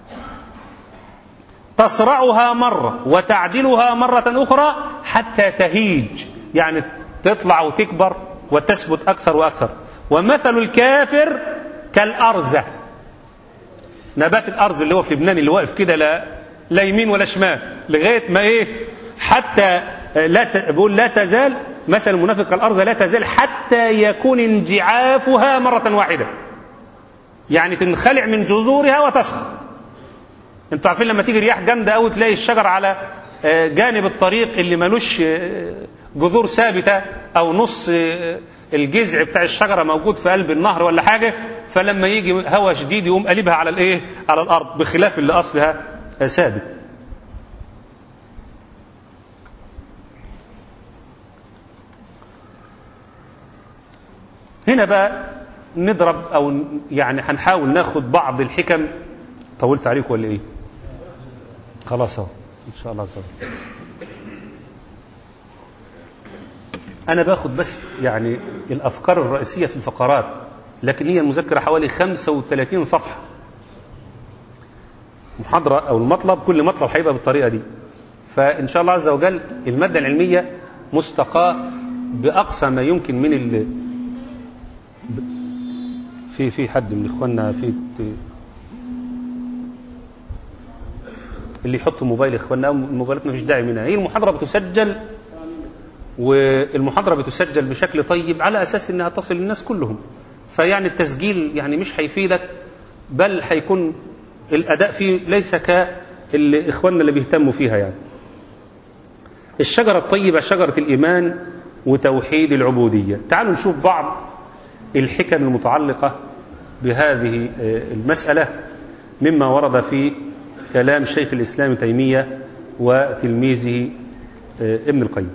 Speaker 2: تصرعها مرة وتعدلها مرة أخرى حتى تهيج يعني تطلع وتكبر وتثبت أكثر وأكثر ومثل الكافر كالأرزة نبات الأرز اللي هو في لبنان اللي واقف كده لا لا يمين ولا شمال لغاية ما إيه حتى لا ت... بقول لا تزال مثل المنافق كالأرز لا تزال حتى يكون انجعافها مرة واحدة يعني تنخلع من جذورها وتسقط انتوا عارفين لما تيجي رياح جامده قوي تلاقي الشجر على جانب الطريق اللي ملوش جذور ثابته او نص الجذع بتاع الشجره موجود في قلب النهر ولا حاجه فلما يجي هواء شديد يقوم قلبها على الايه على الارض بخلاف اللي اصلها ثابت هنا بقى نضرب او يعني هنحاول ناخد بعض الحكم طولت عليكم ولا ايه خلاص اهو ان شاء الله عز وجل انا باخد بس يعني الافكار الرئيسيه في الفقرات لكن هي المذكره حوالي 35 صفحه محاضره او المطلب كل مطلب هيبقى بالطريقه دي فان شاء الله عز وجل الماده العلميه مستقاه باقصى ما يمكن من ال في في حد من اخواننا في اللي يحط موبايل اخواننا الموبايلات ما فيش داعي منها هي المحاضره بتسجل والمحاضره بتسجل بشكل طيب على اساس انها تصل للناس كلهم فيعني التسجيل يعني مش هيفيدك بل هيكون الاداء فيه ليس كاخواننا اللي بيهتموا فيها يعني الشجره الطيبه شجره الايمان وتوحيد العبوديه تعالوا نشوف بعض الحكم المتعلقه بهذه المساله مما ورد في كلام شيخ الإسلام تيمية وتلميذه ابن القيم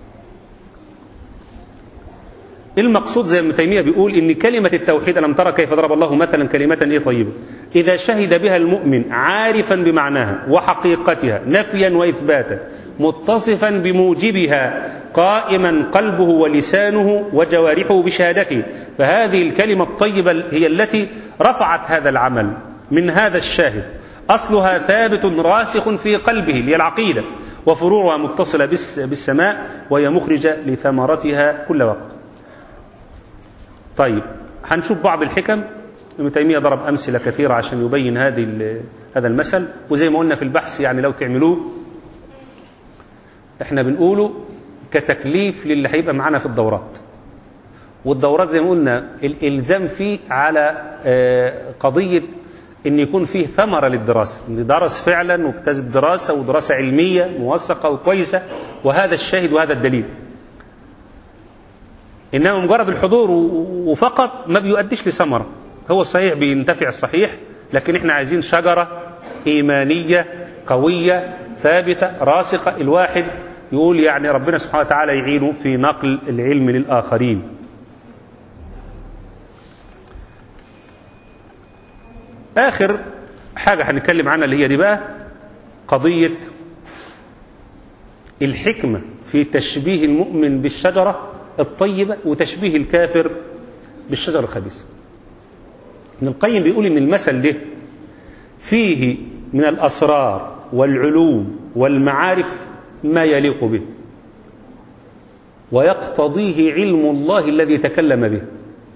Speaker 2: المقصود زي ابن تيمية بيقول إن كلمة التوحيد ألم ترى كيف ضرب الله مثلا كلمة إيه طيبة إذا شهد بها المؤمن عارفا بمعناها وحقيقتها نفيا وإثباتا متصفا بموجبها قائما قلبه ولسانه وجوارحه بشهادته فهذه الكلمة الطيبة هي التي رفعت هذا العمل من هذا الشاهد أصلها ثابت راسخ في قلبه للعقيدة وفروعها متصلة بالسماء وهي مخرجة لثمرتها كل وقت طيب هنشوف بعض الحكم ابن تيمية ضرب أمثلة كثيرة عشان يبين هذه هذا المثل وزي ما قلنا في البحث يعني لو تعملوه احنا بنقوله كتكليف للي هيبقى معانا في الدورات والدورات زي ما قلنا الإلزام فيه على قضية ان يكون فيه ثمره للدراسه ان درس فعلا واكتسب دراسه ودراسه علميه موثقه وكويسه وهذا الشاهد وهذا الدليل انما مجرد الحضور وفقط ما بيؤديش لثمره هو صحيح بينتفع صحيح لكن احنا عايزين شجره ايمانيه قويه ثابته راسخه الواحد يقول يعني ربنا سبحانه وتعالى يعينه في نقل العلم للاخرين آخر حاجة هنتكلم عنها اللي هي دي بقى قضية الحكمة في تشبيه المؤمن بالشجرة الطيبة وتشبيه الكافر بالشجرة الخبيثة ابن القيم بيقول إن المثل ده فيه من الأسرار والعلوم والمعارف ما يليق به ويقتضيه علم الله الذي تكلم به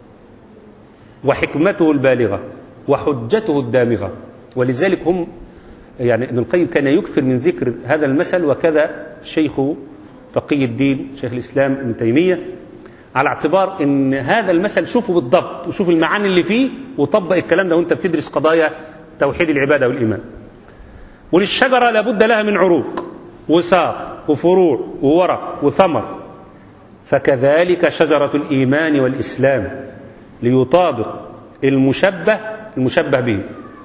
Speaker 2: وحكمته البالغه وحجته الدامغة ولذلك هم يعني ابن القيم كان يكثر من ذكر هذا المثل وكذا شيخ تقي الدين شيخ الإسلام ابن تيمية على اعتبار ان هذا المثل شوفه بالضبط وشوف المعاني اللي فيه وطبق الكلام ده وانت بتدرس قضايا توحيد العبادة والإيمان وللشجرة لابد لها من عروق وساق وفروع وورق وثمر فكذلك شجرة الإيمان والإسلام ليطابق المشبه المشبه به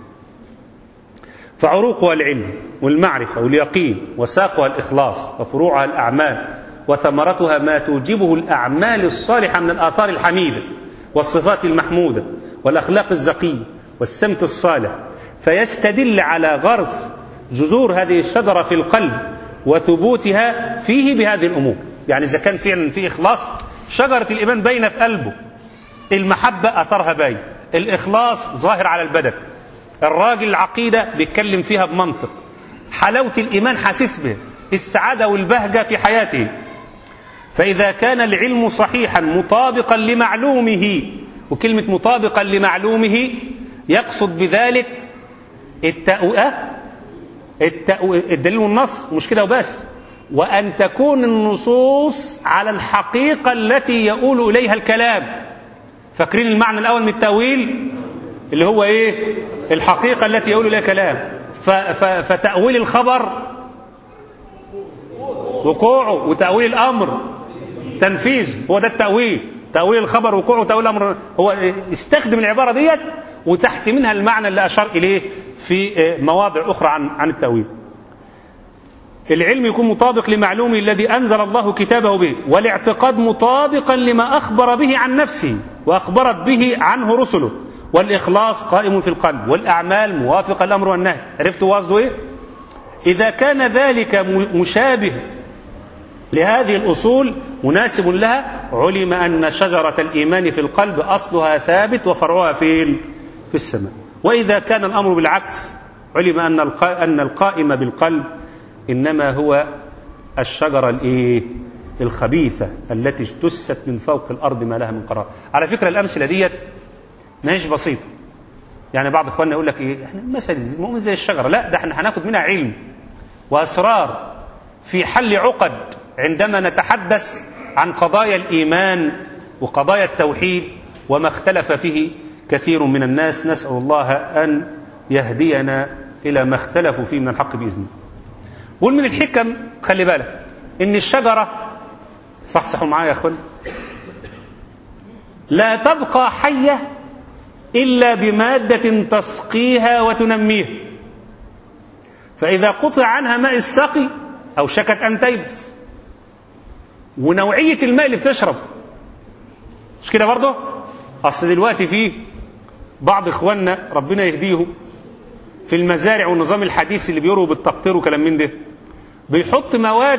Speaker 2: فعروقها العلم والمعرفة واليقين وساقها الإخلاص وفروعها الأعمال وثمرتها ما توجبه الأعمال الصالحة من الآثار الحميدة والصفات المحمودة والأخلاق الزكية والسمت الصالح فيستدل على غرس جذور هذه الشجرة في القلب وثبوتها فيه بهذه الأمور يعني إذا كان فعلا في إخلاص شجرة الإيمان باينة في قلبه المحبة أثرها باين الإخلاص ظاهر على البدن الراجل العقيدة بيتكلم فيها بمنطق حلاوة الإيمان حاسس به السعادة والبهجة في حياته فإذا كان العلم صحيحا مطابقا لمعلومه وكلمة مطابقا لمعلومه يقصد بذلك التأوئة الدليل والنص مش كده وبس وأن تكون النصوص على الحقيقة التي يؤول إليها الكلام فاكرين المعنى الأول من التأويل اللي هو إيه الحقيقة التي يؤول إليها الكلام فتأويل الخبر وقوعه وتأويل الأمر تنفيذ هو ده التأويل تأويل الخبر وقوعه وتأويل الأمر هو استخدم العبارة ديت وتحت منها المعنى اللي أشار إليه في مواضع أخرى عن عن التأويل العلم يكون مطابق لمعلومه الذي أنزل الله كتابه به والاعتقاد مطابقا لما أخبر به عن نفسه وأخبرت به عنه رسله والإخلاص قائم في القلب والأعمال موافقة الأمر والنهي عرفتوا قصده إيه؟ إذا كان ذلك مشابه لهذه الأصول مناسب لها علم أن شجرة الإيمان في القلب أصلها ثابت وفرعها فين؟ في السماء وإذا كان الأمر بالعكس علم أن أن القائم بالقلب إنما هو الشجرة الإيه؟ الخبيثة التي اجتثت من فوق الأرض ما لها من قرار على فكرة الأمثلة ديت ماهيش بسيطة يعني بعض إخواننا يقول لك إيه إحنا مثل مؤمن زي الشجرة لا ده إحنا هناخد منها علم وأسرار في حل عقد عندما نتحدث عن قضايا الإيمان وقضايا التوحيد وما اختلف فيه كثير من الناس نسأل الله أن يهدينا إلى ما اختلفوا فيه من الحق بإذنه قول من الحكم خلي بالك إن الشجرة صحصحوا معايا يا أخوان لا تبقى حية إلا بمادة تسقيها وتنميها فإذا قطع عنها ماء السقي أوشكت أن تيبس ونوعية الماء اللي بتشرب مش كده برضه أصل دلوقتي في بعض إخواننا ربنا يهديهم في المزارع والنظام الحديث اللي بيرووا بالتقطير وكلام من ده بيحط مواد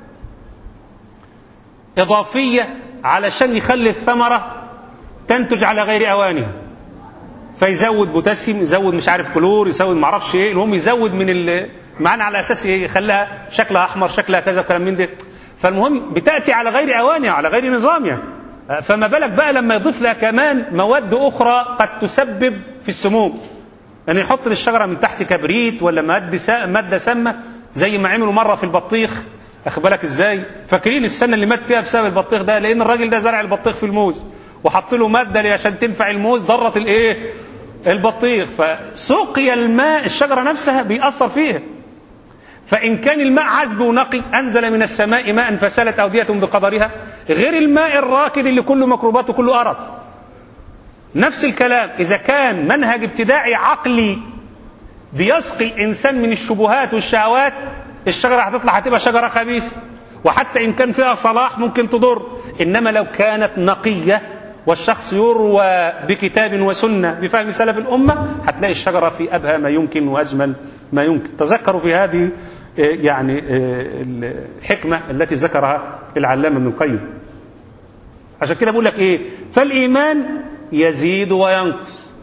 Speaker 2: إضافية علشان يخلي الثمرة تنتج على غير أوانها فيزود بوتاسيوم يزود مش عارف كلور يزود ما اعرفش ايه المهم يزود من المعنى على اساس ايه يخليها شكلها احمر شكلها كذا وكلام من ده فالمهم بتاتي على غير اوانها على غير نظامها فما بالك بقى لما يضيف لها كمان مواد اخرى قد تسبب في السموم ان يعني يحط للشجره من تحت كبريت ولا ماده ماده سامه زي ما عملوا مره في البطيخ اخد بالك ازاي فاكرين السنه اللي مات فيها بسبب البطيخ ده لان الراجل ده زرع البطيخ في الموز وحط له ماده عشان تنفع الموز ضرت الايه البطيخ فسقي الماء الشجرة نفسها بيأثر فيها فإن كان الماء عذب ونقي أنزل من السماء ماء فسالت أودية بقدرها غير الماء الراكد اللي كله ميكروبات وكله قرف نفس الكلام إذا كان منهج ابتداعي عقلي بيسقي الإنسان من الشبهات والشهوات الشجرة هتطلع هتبقى شجرة خبيثة وحتى إن كان فيها صلاح ممكن تضر إنما لو كانت نقية والشخص يروى بكتاب وسنة بفهم سلف الأمة هتلاقي الشجرة في أبهى ما يمكن وأجمل ما يمكن تذكروا في هذه يعني الحكمة التي ذكرها العلامة ابن القيم عشان كده بقول لك إيه فالإيمان يزيد وينقص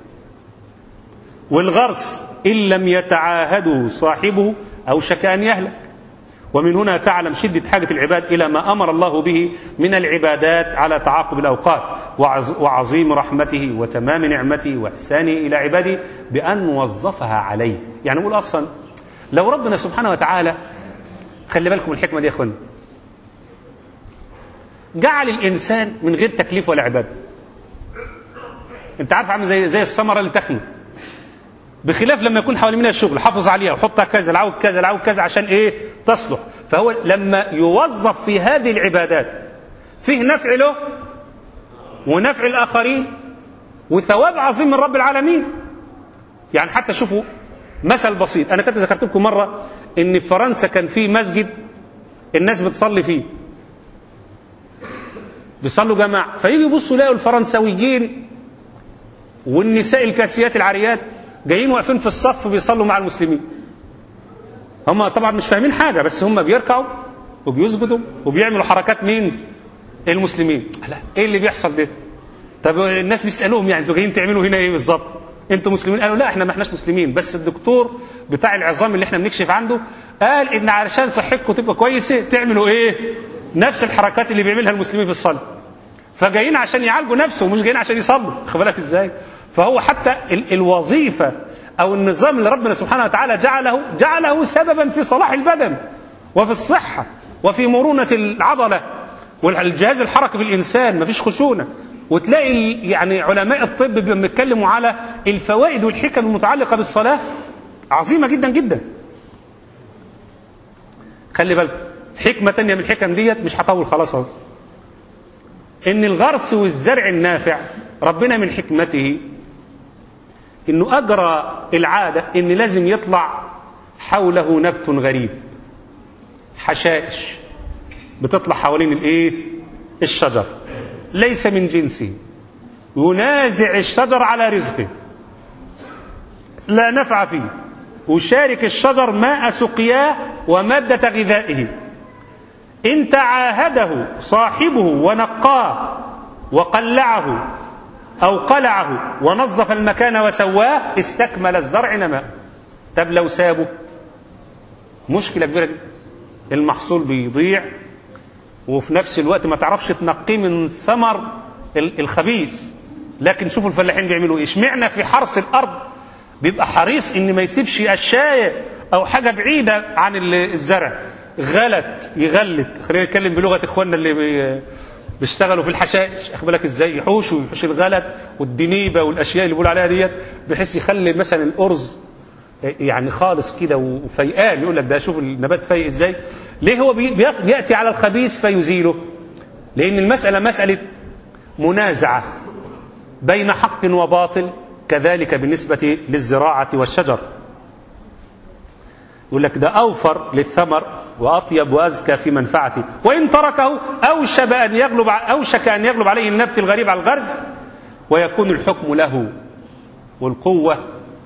Speaker 2: والغرس إن لم يتعاهده صاحبه أوشك أن يهلك ومن هنا تعلم شدة حاجة العباد إلى ما أمر الله به من العبادات على تعاقب الأوقات وعظيم رحمته وتمام نعمته وإحسانه إلى عباده بأن وظفها عليه يعني نقول أصلا لو ربنا سبحانه وتعالى خلي بالكم الحكمة دي يا أخوان جعل الانسان من غير تكليف ولا عباده انت عارف عامل زي زي الثمره اللي تخنق بخلاف لما يكون حوالي منها الشغل حافظ عليها وحطها كذا العود كذا العود كذا عشان ايه تصلح فهو لما يوظف في هذه العبادات فيه نفع له ونفع الاخرين وثواب عظيم من رب العالمين يعني حتى شوفوا مثل بسيط انا كنت ذكرت لكم مره ان في فرنسا كان في مسجد الناس بتصلي فيه بيصلوا جماعه فيجي يبصوا يلاقوا الفرنساويين والنساء الكاسيات العاريات جايين واقفين في الصف بيصلوا مع المسلمين هم طبعا مش فاهمين حاجه بس هم بيركعوا وبيسجدوا وبيعملوا حركات مين المسلمين لا ايه اللي بيحصل ده طب الناس بيسالوهم يعني انتوا جايين تعملوا هنا ايه بالظبط انتوا مسلمين قالوا لا احنا ما احناش مسلمين بس الدكتور بتاع العظام اللي احنا بنكشف عنده قال ان علشان صحتكم تبقى كويسه تعملوا ايه نفس الحركات اللي بيعملها المسلمين في الصلاه فجايين عشان يعالجوا نفسه ومش جايين عشان يصلوا خد بالك ازاي فهو حتى ال الوظيفه او النظام اللي ربنا سبحانه وتعالى جعله جعله سببا في صلاح البدن وفي الصحه وفي مرونه العضله والجهاز الحركي في الانسان مفيش خشونه وتلاقي يعني علماء الطب بيتكلموا على الفوائد والحكم المتعلقه بالصلاه عظيمه جدا جدا خلي بالك حكمه تانية من الحكم ديت مش هطول خلاص اهو ان الغرس والزرع النافع ربنا من حكمته انه اجرى العاده ان لازم يطلع حوله نبت غريب حشائش بتطلع حوالين الايه الشجر ليس من جنسه ينازع الشجر على رزقه لا نفع فيه وشارك الشجر ماء سقياه ومادة غذائه إن تعاهده صاحبه ونقاه وقلعه أو قلعه ونظف المكان وسواه استكمل الزرع نماء طب لو سابه مشكلة كبيرة جدا المحصول بيضيع وفي نفس الوقت ما تعرفش تنقيه من ثمر الخبيث لكن شوفوا الفلاحين بيعملوا ايه اشمعنا في حرث الارض بيبقى حريص ان ما يسيبش اشايه او حاجه بعيده عن الزرع غلت يغلت خلينا نتكلم بلغه اخواننا اللي بي بيشتغلوا في الحشائش اخد بالك ازاي يحوشوا يحوش الغلت والدنيبه والاشياء اللي بيقول عليها ديت بحيث يخلي مثلا الارز يعني خالص كده وفيقان يقول لك ده شوف النبات فايق ازاي ليه هو بياتي على الخبيث فيزيله لان المساله مساله منازعه بين حق وباطل كذلك بالنسبه للزراعه والشجر يقول لك ده اوفر للثمر واطيب وازكى في منفعته وان تركه اوشك ان يغلب اوشك ان يغلب عليه النبت الغريب على الغرز ويكون الحكم له والقوه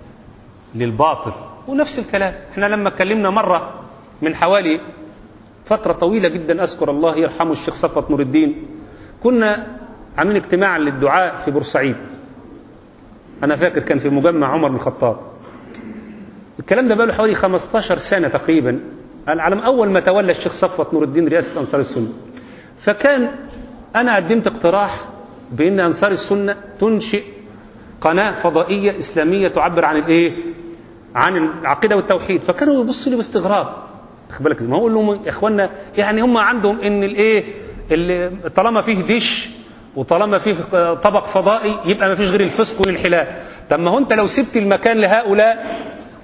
Speaker 2: للباطل ونفس الكلام احنا لما اتكلمنا مرة من حوالي فترة طويلة جدا أذكر الله يرحمه الشيخ صفوت نور الدين كنا عاملين اجتماع للدعاء في بورسعيد أنا فاكر كان في مجمع عمر بن الخطاب الكلام ده بقاله حوالي 15 سنة تقريبا على أول ما تولى الشيخ صفوت نور الدين رئاسة أنصار السنة فكان أنا قدمت اقتراح بأن أنصار السنة تنشئ قناة فضائية إسلامية تعبر عن الإيه؟ عن العقيدة والتوحيد فكانوا يبصوا لي باستغراب خد بالك ما اقول لهم يا اخوانا يعني هم عندهم ان الايه اللي طالما فيه دش وطالما فيه طبق فضائي يبقى ما فيش غير الفسق والانحلال طب ما هو انت لو سبت المكان لهؤلاء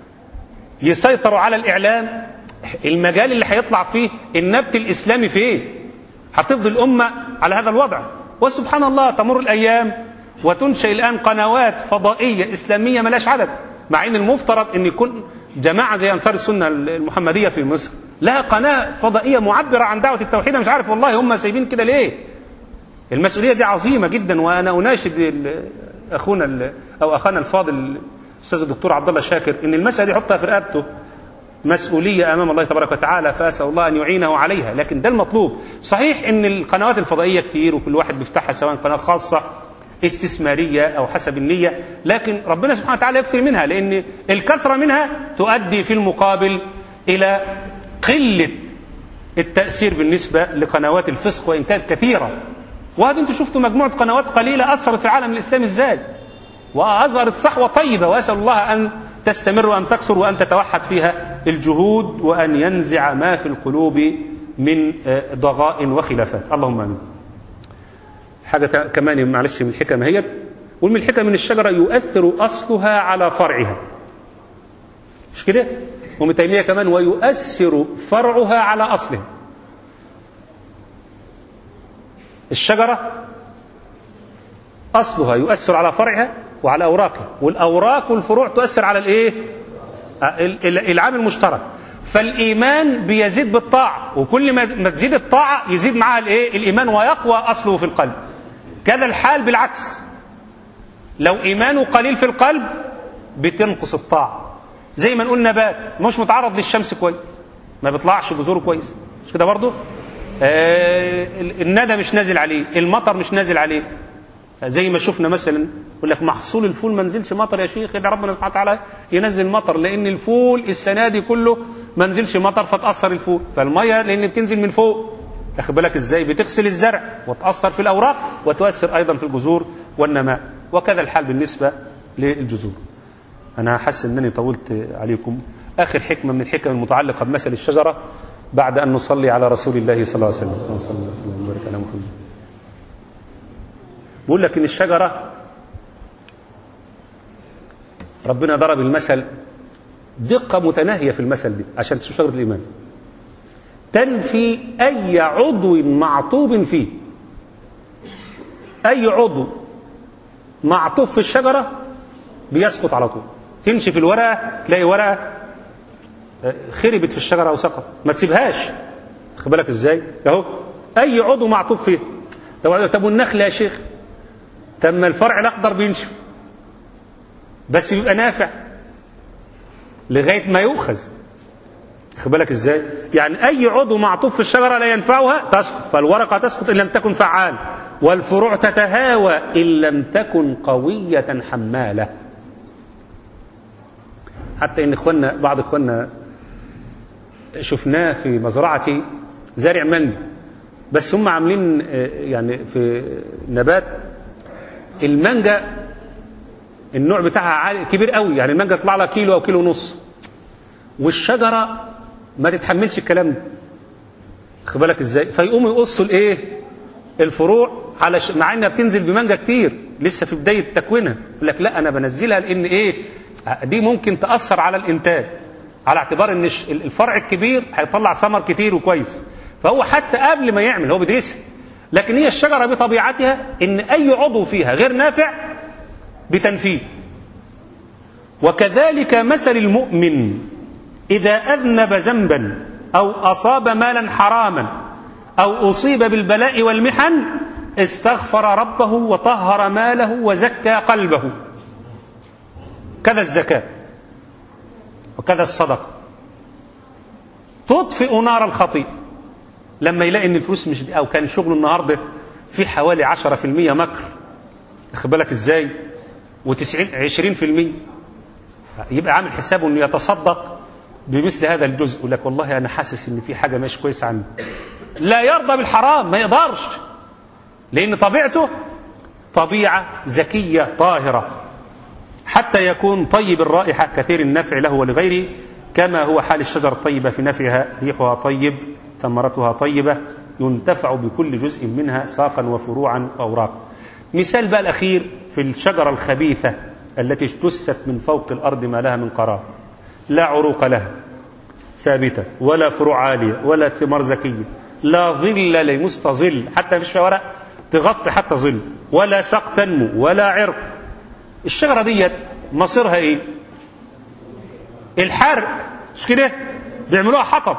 Speaker 2: يسيطروا على الاعلام المجال اللي هيطلع فيه النبت الاسلامي فين هتفضل الامه على هذا الوضع وسبحان الله تمر الايام وتنشئ الان قنوات فضائيه اسلاميه ملاش عدد مع ان المفترض ان يكون جماعه زي انصار السنه المحمديه في مصر لها قناه فضائيه معبره عن دعوه التوحيد مش عارف والله هم سايبين كده ليه المسؤوليه دي عظيمه جدا وانا اناشد اخونا او اخانا الفاضل الاستاذ الدكتور عبد الله شاكر ان المساله دي يحطها في رقبته مسؤوليه امام الله تبارك وتعالى فاسال الله ان يعينه عليها لكن ده المطلوب صحيح ان القنوات الفضائيه كتير وكل واحد بيفتحها سواء قناه خاصه استثمارية أو حسب النية لكن ربنا سبحانه وتعالى يكثر منها لأن الكثرة منها تؤدي في المقابل إلى قلة التأثير بالنسبة لقنوات الفسق وإن كانت كثيرة وهذا أنتم شفتوا مجموعة قنوات قليلة أثرت في العالم الإسلامي إزاي وأظهرت صحوة طيبة وأسأل الله أن تستمر وأن تكثر وأن تتوحد فيها الجهود وأن ينزع ما في القلوب من ضغاء وخلافات اللهم آمين حاجة كمان معلش من الحكم هي ومن الحكم من الشجرة يؤثر أصلها على فرعها مش كده ومن تيمية كمان ويؤثر فرعها على أصلها الشجرة أصلها يؤثر على فرعها وعلى أوراقها والأوراق والفروع تؤثر على الإيه العامل المشترك فالإيمان بيزيد بالطاعة وكل ما تزيد الطاعة يزيد معها الإيه الإيمان ويقوى أصله في القلب كذا الحال بالعكس لو إيمانه قليل في القلب بتنقص الطاعة زي ما نقول نبات مش متعرض للشمس كويس ما بيطلعش جذوره كويس مش كده برضه آه الندى مش نازل عليه المطر مش نازل عليه زي ما شفنا مثلا يقول لك محصول الفول ما نزلش مطر يا شيخ ده ربنا سبحانه وتعالى ينزل مطر لان الفول السنه دي كله ما نزلش مطر فتاثر الفول فالميه لان بتنزل من فوق واخد بالك ازاي بتغسل الزرع وتاثر في الاوراق وتؤثر ايضا في الجذور والنماء وكذا الحال بالنسبه للجذور انا حاسس انني طولت عليكم اخر حكمه من الحكم المتعلقه بمثل الشجره بعد ان نصلي على رسول الله صلى الله عليه وسلم اللهم صل وسلم وبارك على محمد بيقول لك ان الشجره ربنا ضرب المثل دقه متناهيه في المثل دي عشان تشوف شجره الايمان تنفي اي عضو معطوب فيه اي عضو معطوف في الشجره بيسقط على طول تمشي في الورقه تلاقي ورقه خربت في الشجره وسقط ما تسيبهاش خد بالك ازاي اهو اي عضو معطوف فيه طب والنخل يا شيخ طب ما الفرع الاخضر بينشف بس بيبقى نافع لغايه ما يؤخذ خد بالك ازاي يعني اي عضو معطوف في الشجره لا ينفعها تسقط فالورقه تسقط ان لم تكن فعال والفروع تتهاوى ان لم تكن قويه حماله حتى ان اخواننا بعض اخواننا شفناه في مزرعه زارع مانجا بس هم عاملين يعني في نبات المانجا النوع بتاعها عالي كبير قوي يعني المانجا تطلع لها كيلو او كيلو ونص والشجره ما تتحملش الكلام ده خد بالك ازاي فيقوموا يقصوا الايه الفروع على ش... مع انها بتنزل بمانجا كتير لسه في بدايه تكوينها يقول لك لا انا بنزلها لان ايه دي ممكن تاثر على الانتاج على اعتبار ان الفرع الكبير هيطلع ثمر كتير وكويس فهو حتى قبل ما يعمل هو بيدرسها لكن هي الشجره بطبيعتها ان اي عضو فيها غير نافع بتنفيه وكذلك مثل المؤمن اذا اذنب ذنبا او اصاب مالا حراما او اصيب بالبلاء والمحن استغفر ربه وطهر ماله وزكى قلبه كذا الزكاه وكذا الصدقه تطفئ نار الخطيئه لما يلاقي ان الفلوس مش او كان شغله النهارده في حوالي 10% مكر واخد بالك ازاي و90 20% يبقى عامل حسابه انه يتصدق بمثل هذا الجزء يقول لك والله انا حاسس ان في حاجه مش كويسه عندي لا يرضى بالحرام ما يقدرش لان طبيعته طبيعه ذكيه طاهره حتى يكون طيب الرائحه كثير النفع له ولغيره كما هو حال الشجر الطيبه في نفعها ريحها طيب ثمرتها طيبه ينتفع بكل جزء منها ساقا وفروعا واوراقا مثال بقى الاخير في الشجره الخبيثه التي اجتثت من فوق الارض ما لها من قرار لا عروق لها ثابته ولا فروع عاليه ولا ثمار زكيه لا ظل لمستظل حتى مفيش فيها ورق تغطي حتى ظل ولا ساق تنمو ولا عرق الشجره ديت مصيرها ايه الحرق مش كده بيعملوها حطب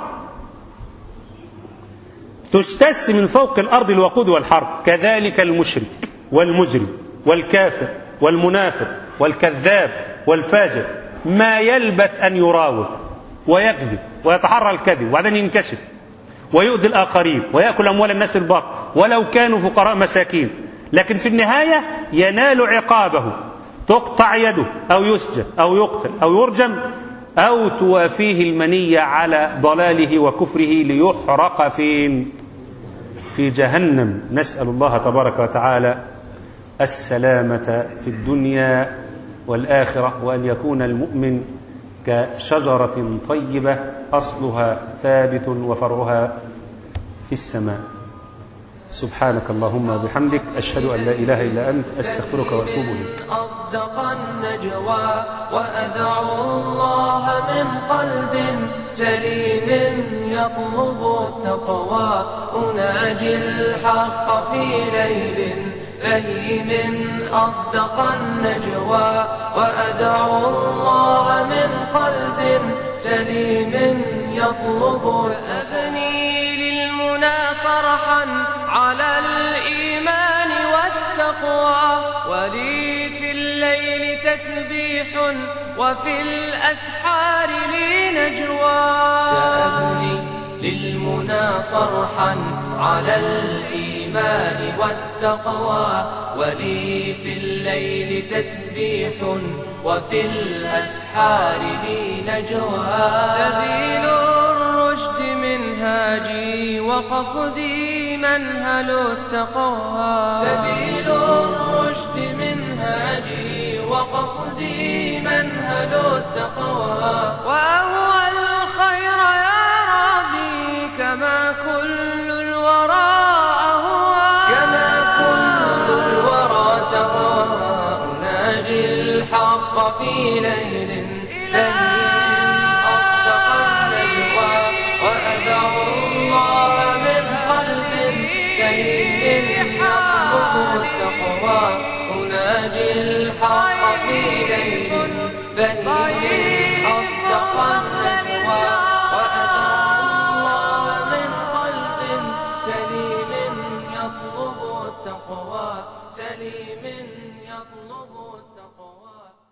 Speaker 2: تجتث من فوق الارض الوقود والحرب كذلك المشرك والمجرم والكافر والمنافق والكذاب والفاجر ما يلبث ان يراوغ ويكذب ويتحرى الكذب وبعدين ينكشف ويؤذي الاخرين وياكل اموال الناس الباطل ولو كانوا فقراء مساكين لكن في النهايه ينال عقابه تقطع يده او يسجن او يقتل او يرجم او توافيه المنيه على ضلاله وكفره ليحرق فين في جهنم نسال الله تبارك وتعالى السلامه في الدنيا والاخره وان يكون المؤمن كشجره طيبه اصلها ثابت وفرعها في السماء سبحانك اللهم وبحمدك أشهد أن لا إله إلا أنت أستغفرك وأتوب إليك
Speaker 1: أصدق النجوى وأدعو الله من قلب سليم يطلب التقوى أناجي الحق في ليل بهيم أصدق النجوى وأدعو الله من قلب سليم يطلب أبني للمنى فرحا على الإيمان والتقوى ولي في الليل تسبيح وفي الأسحار لي نجوى سأبني للمنى صرحا على الإيمان والتقوى ولي في الليل تسبيح وفي الأسحار لي نجوى سبيل الرشد منهاجي وقصدي منهل التقوى سبيل الرشد منهاجي وقصدي منهل التقوى وأهوى الخير يا ربي كما كل الورى أهوى كما كل الورى تهوى أناجي الحق في ليل ليل أصدق النجوى وأدعو الله من قلب سليم يطلب التقوى أناجي الحق في ليل بهيم أصدق النجوى وأدعو الله من قلب سليم يطلب التقوى سليم يطلب التقوى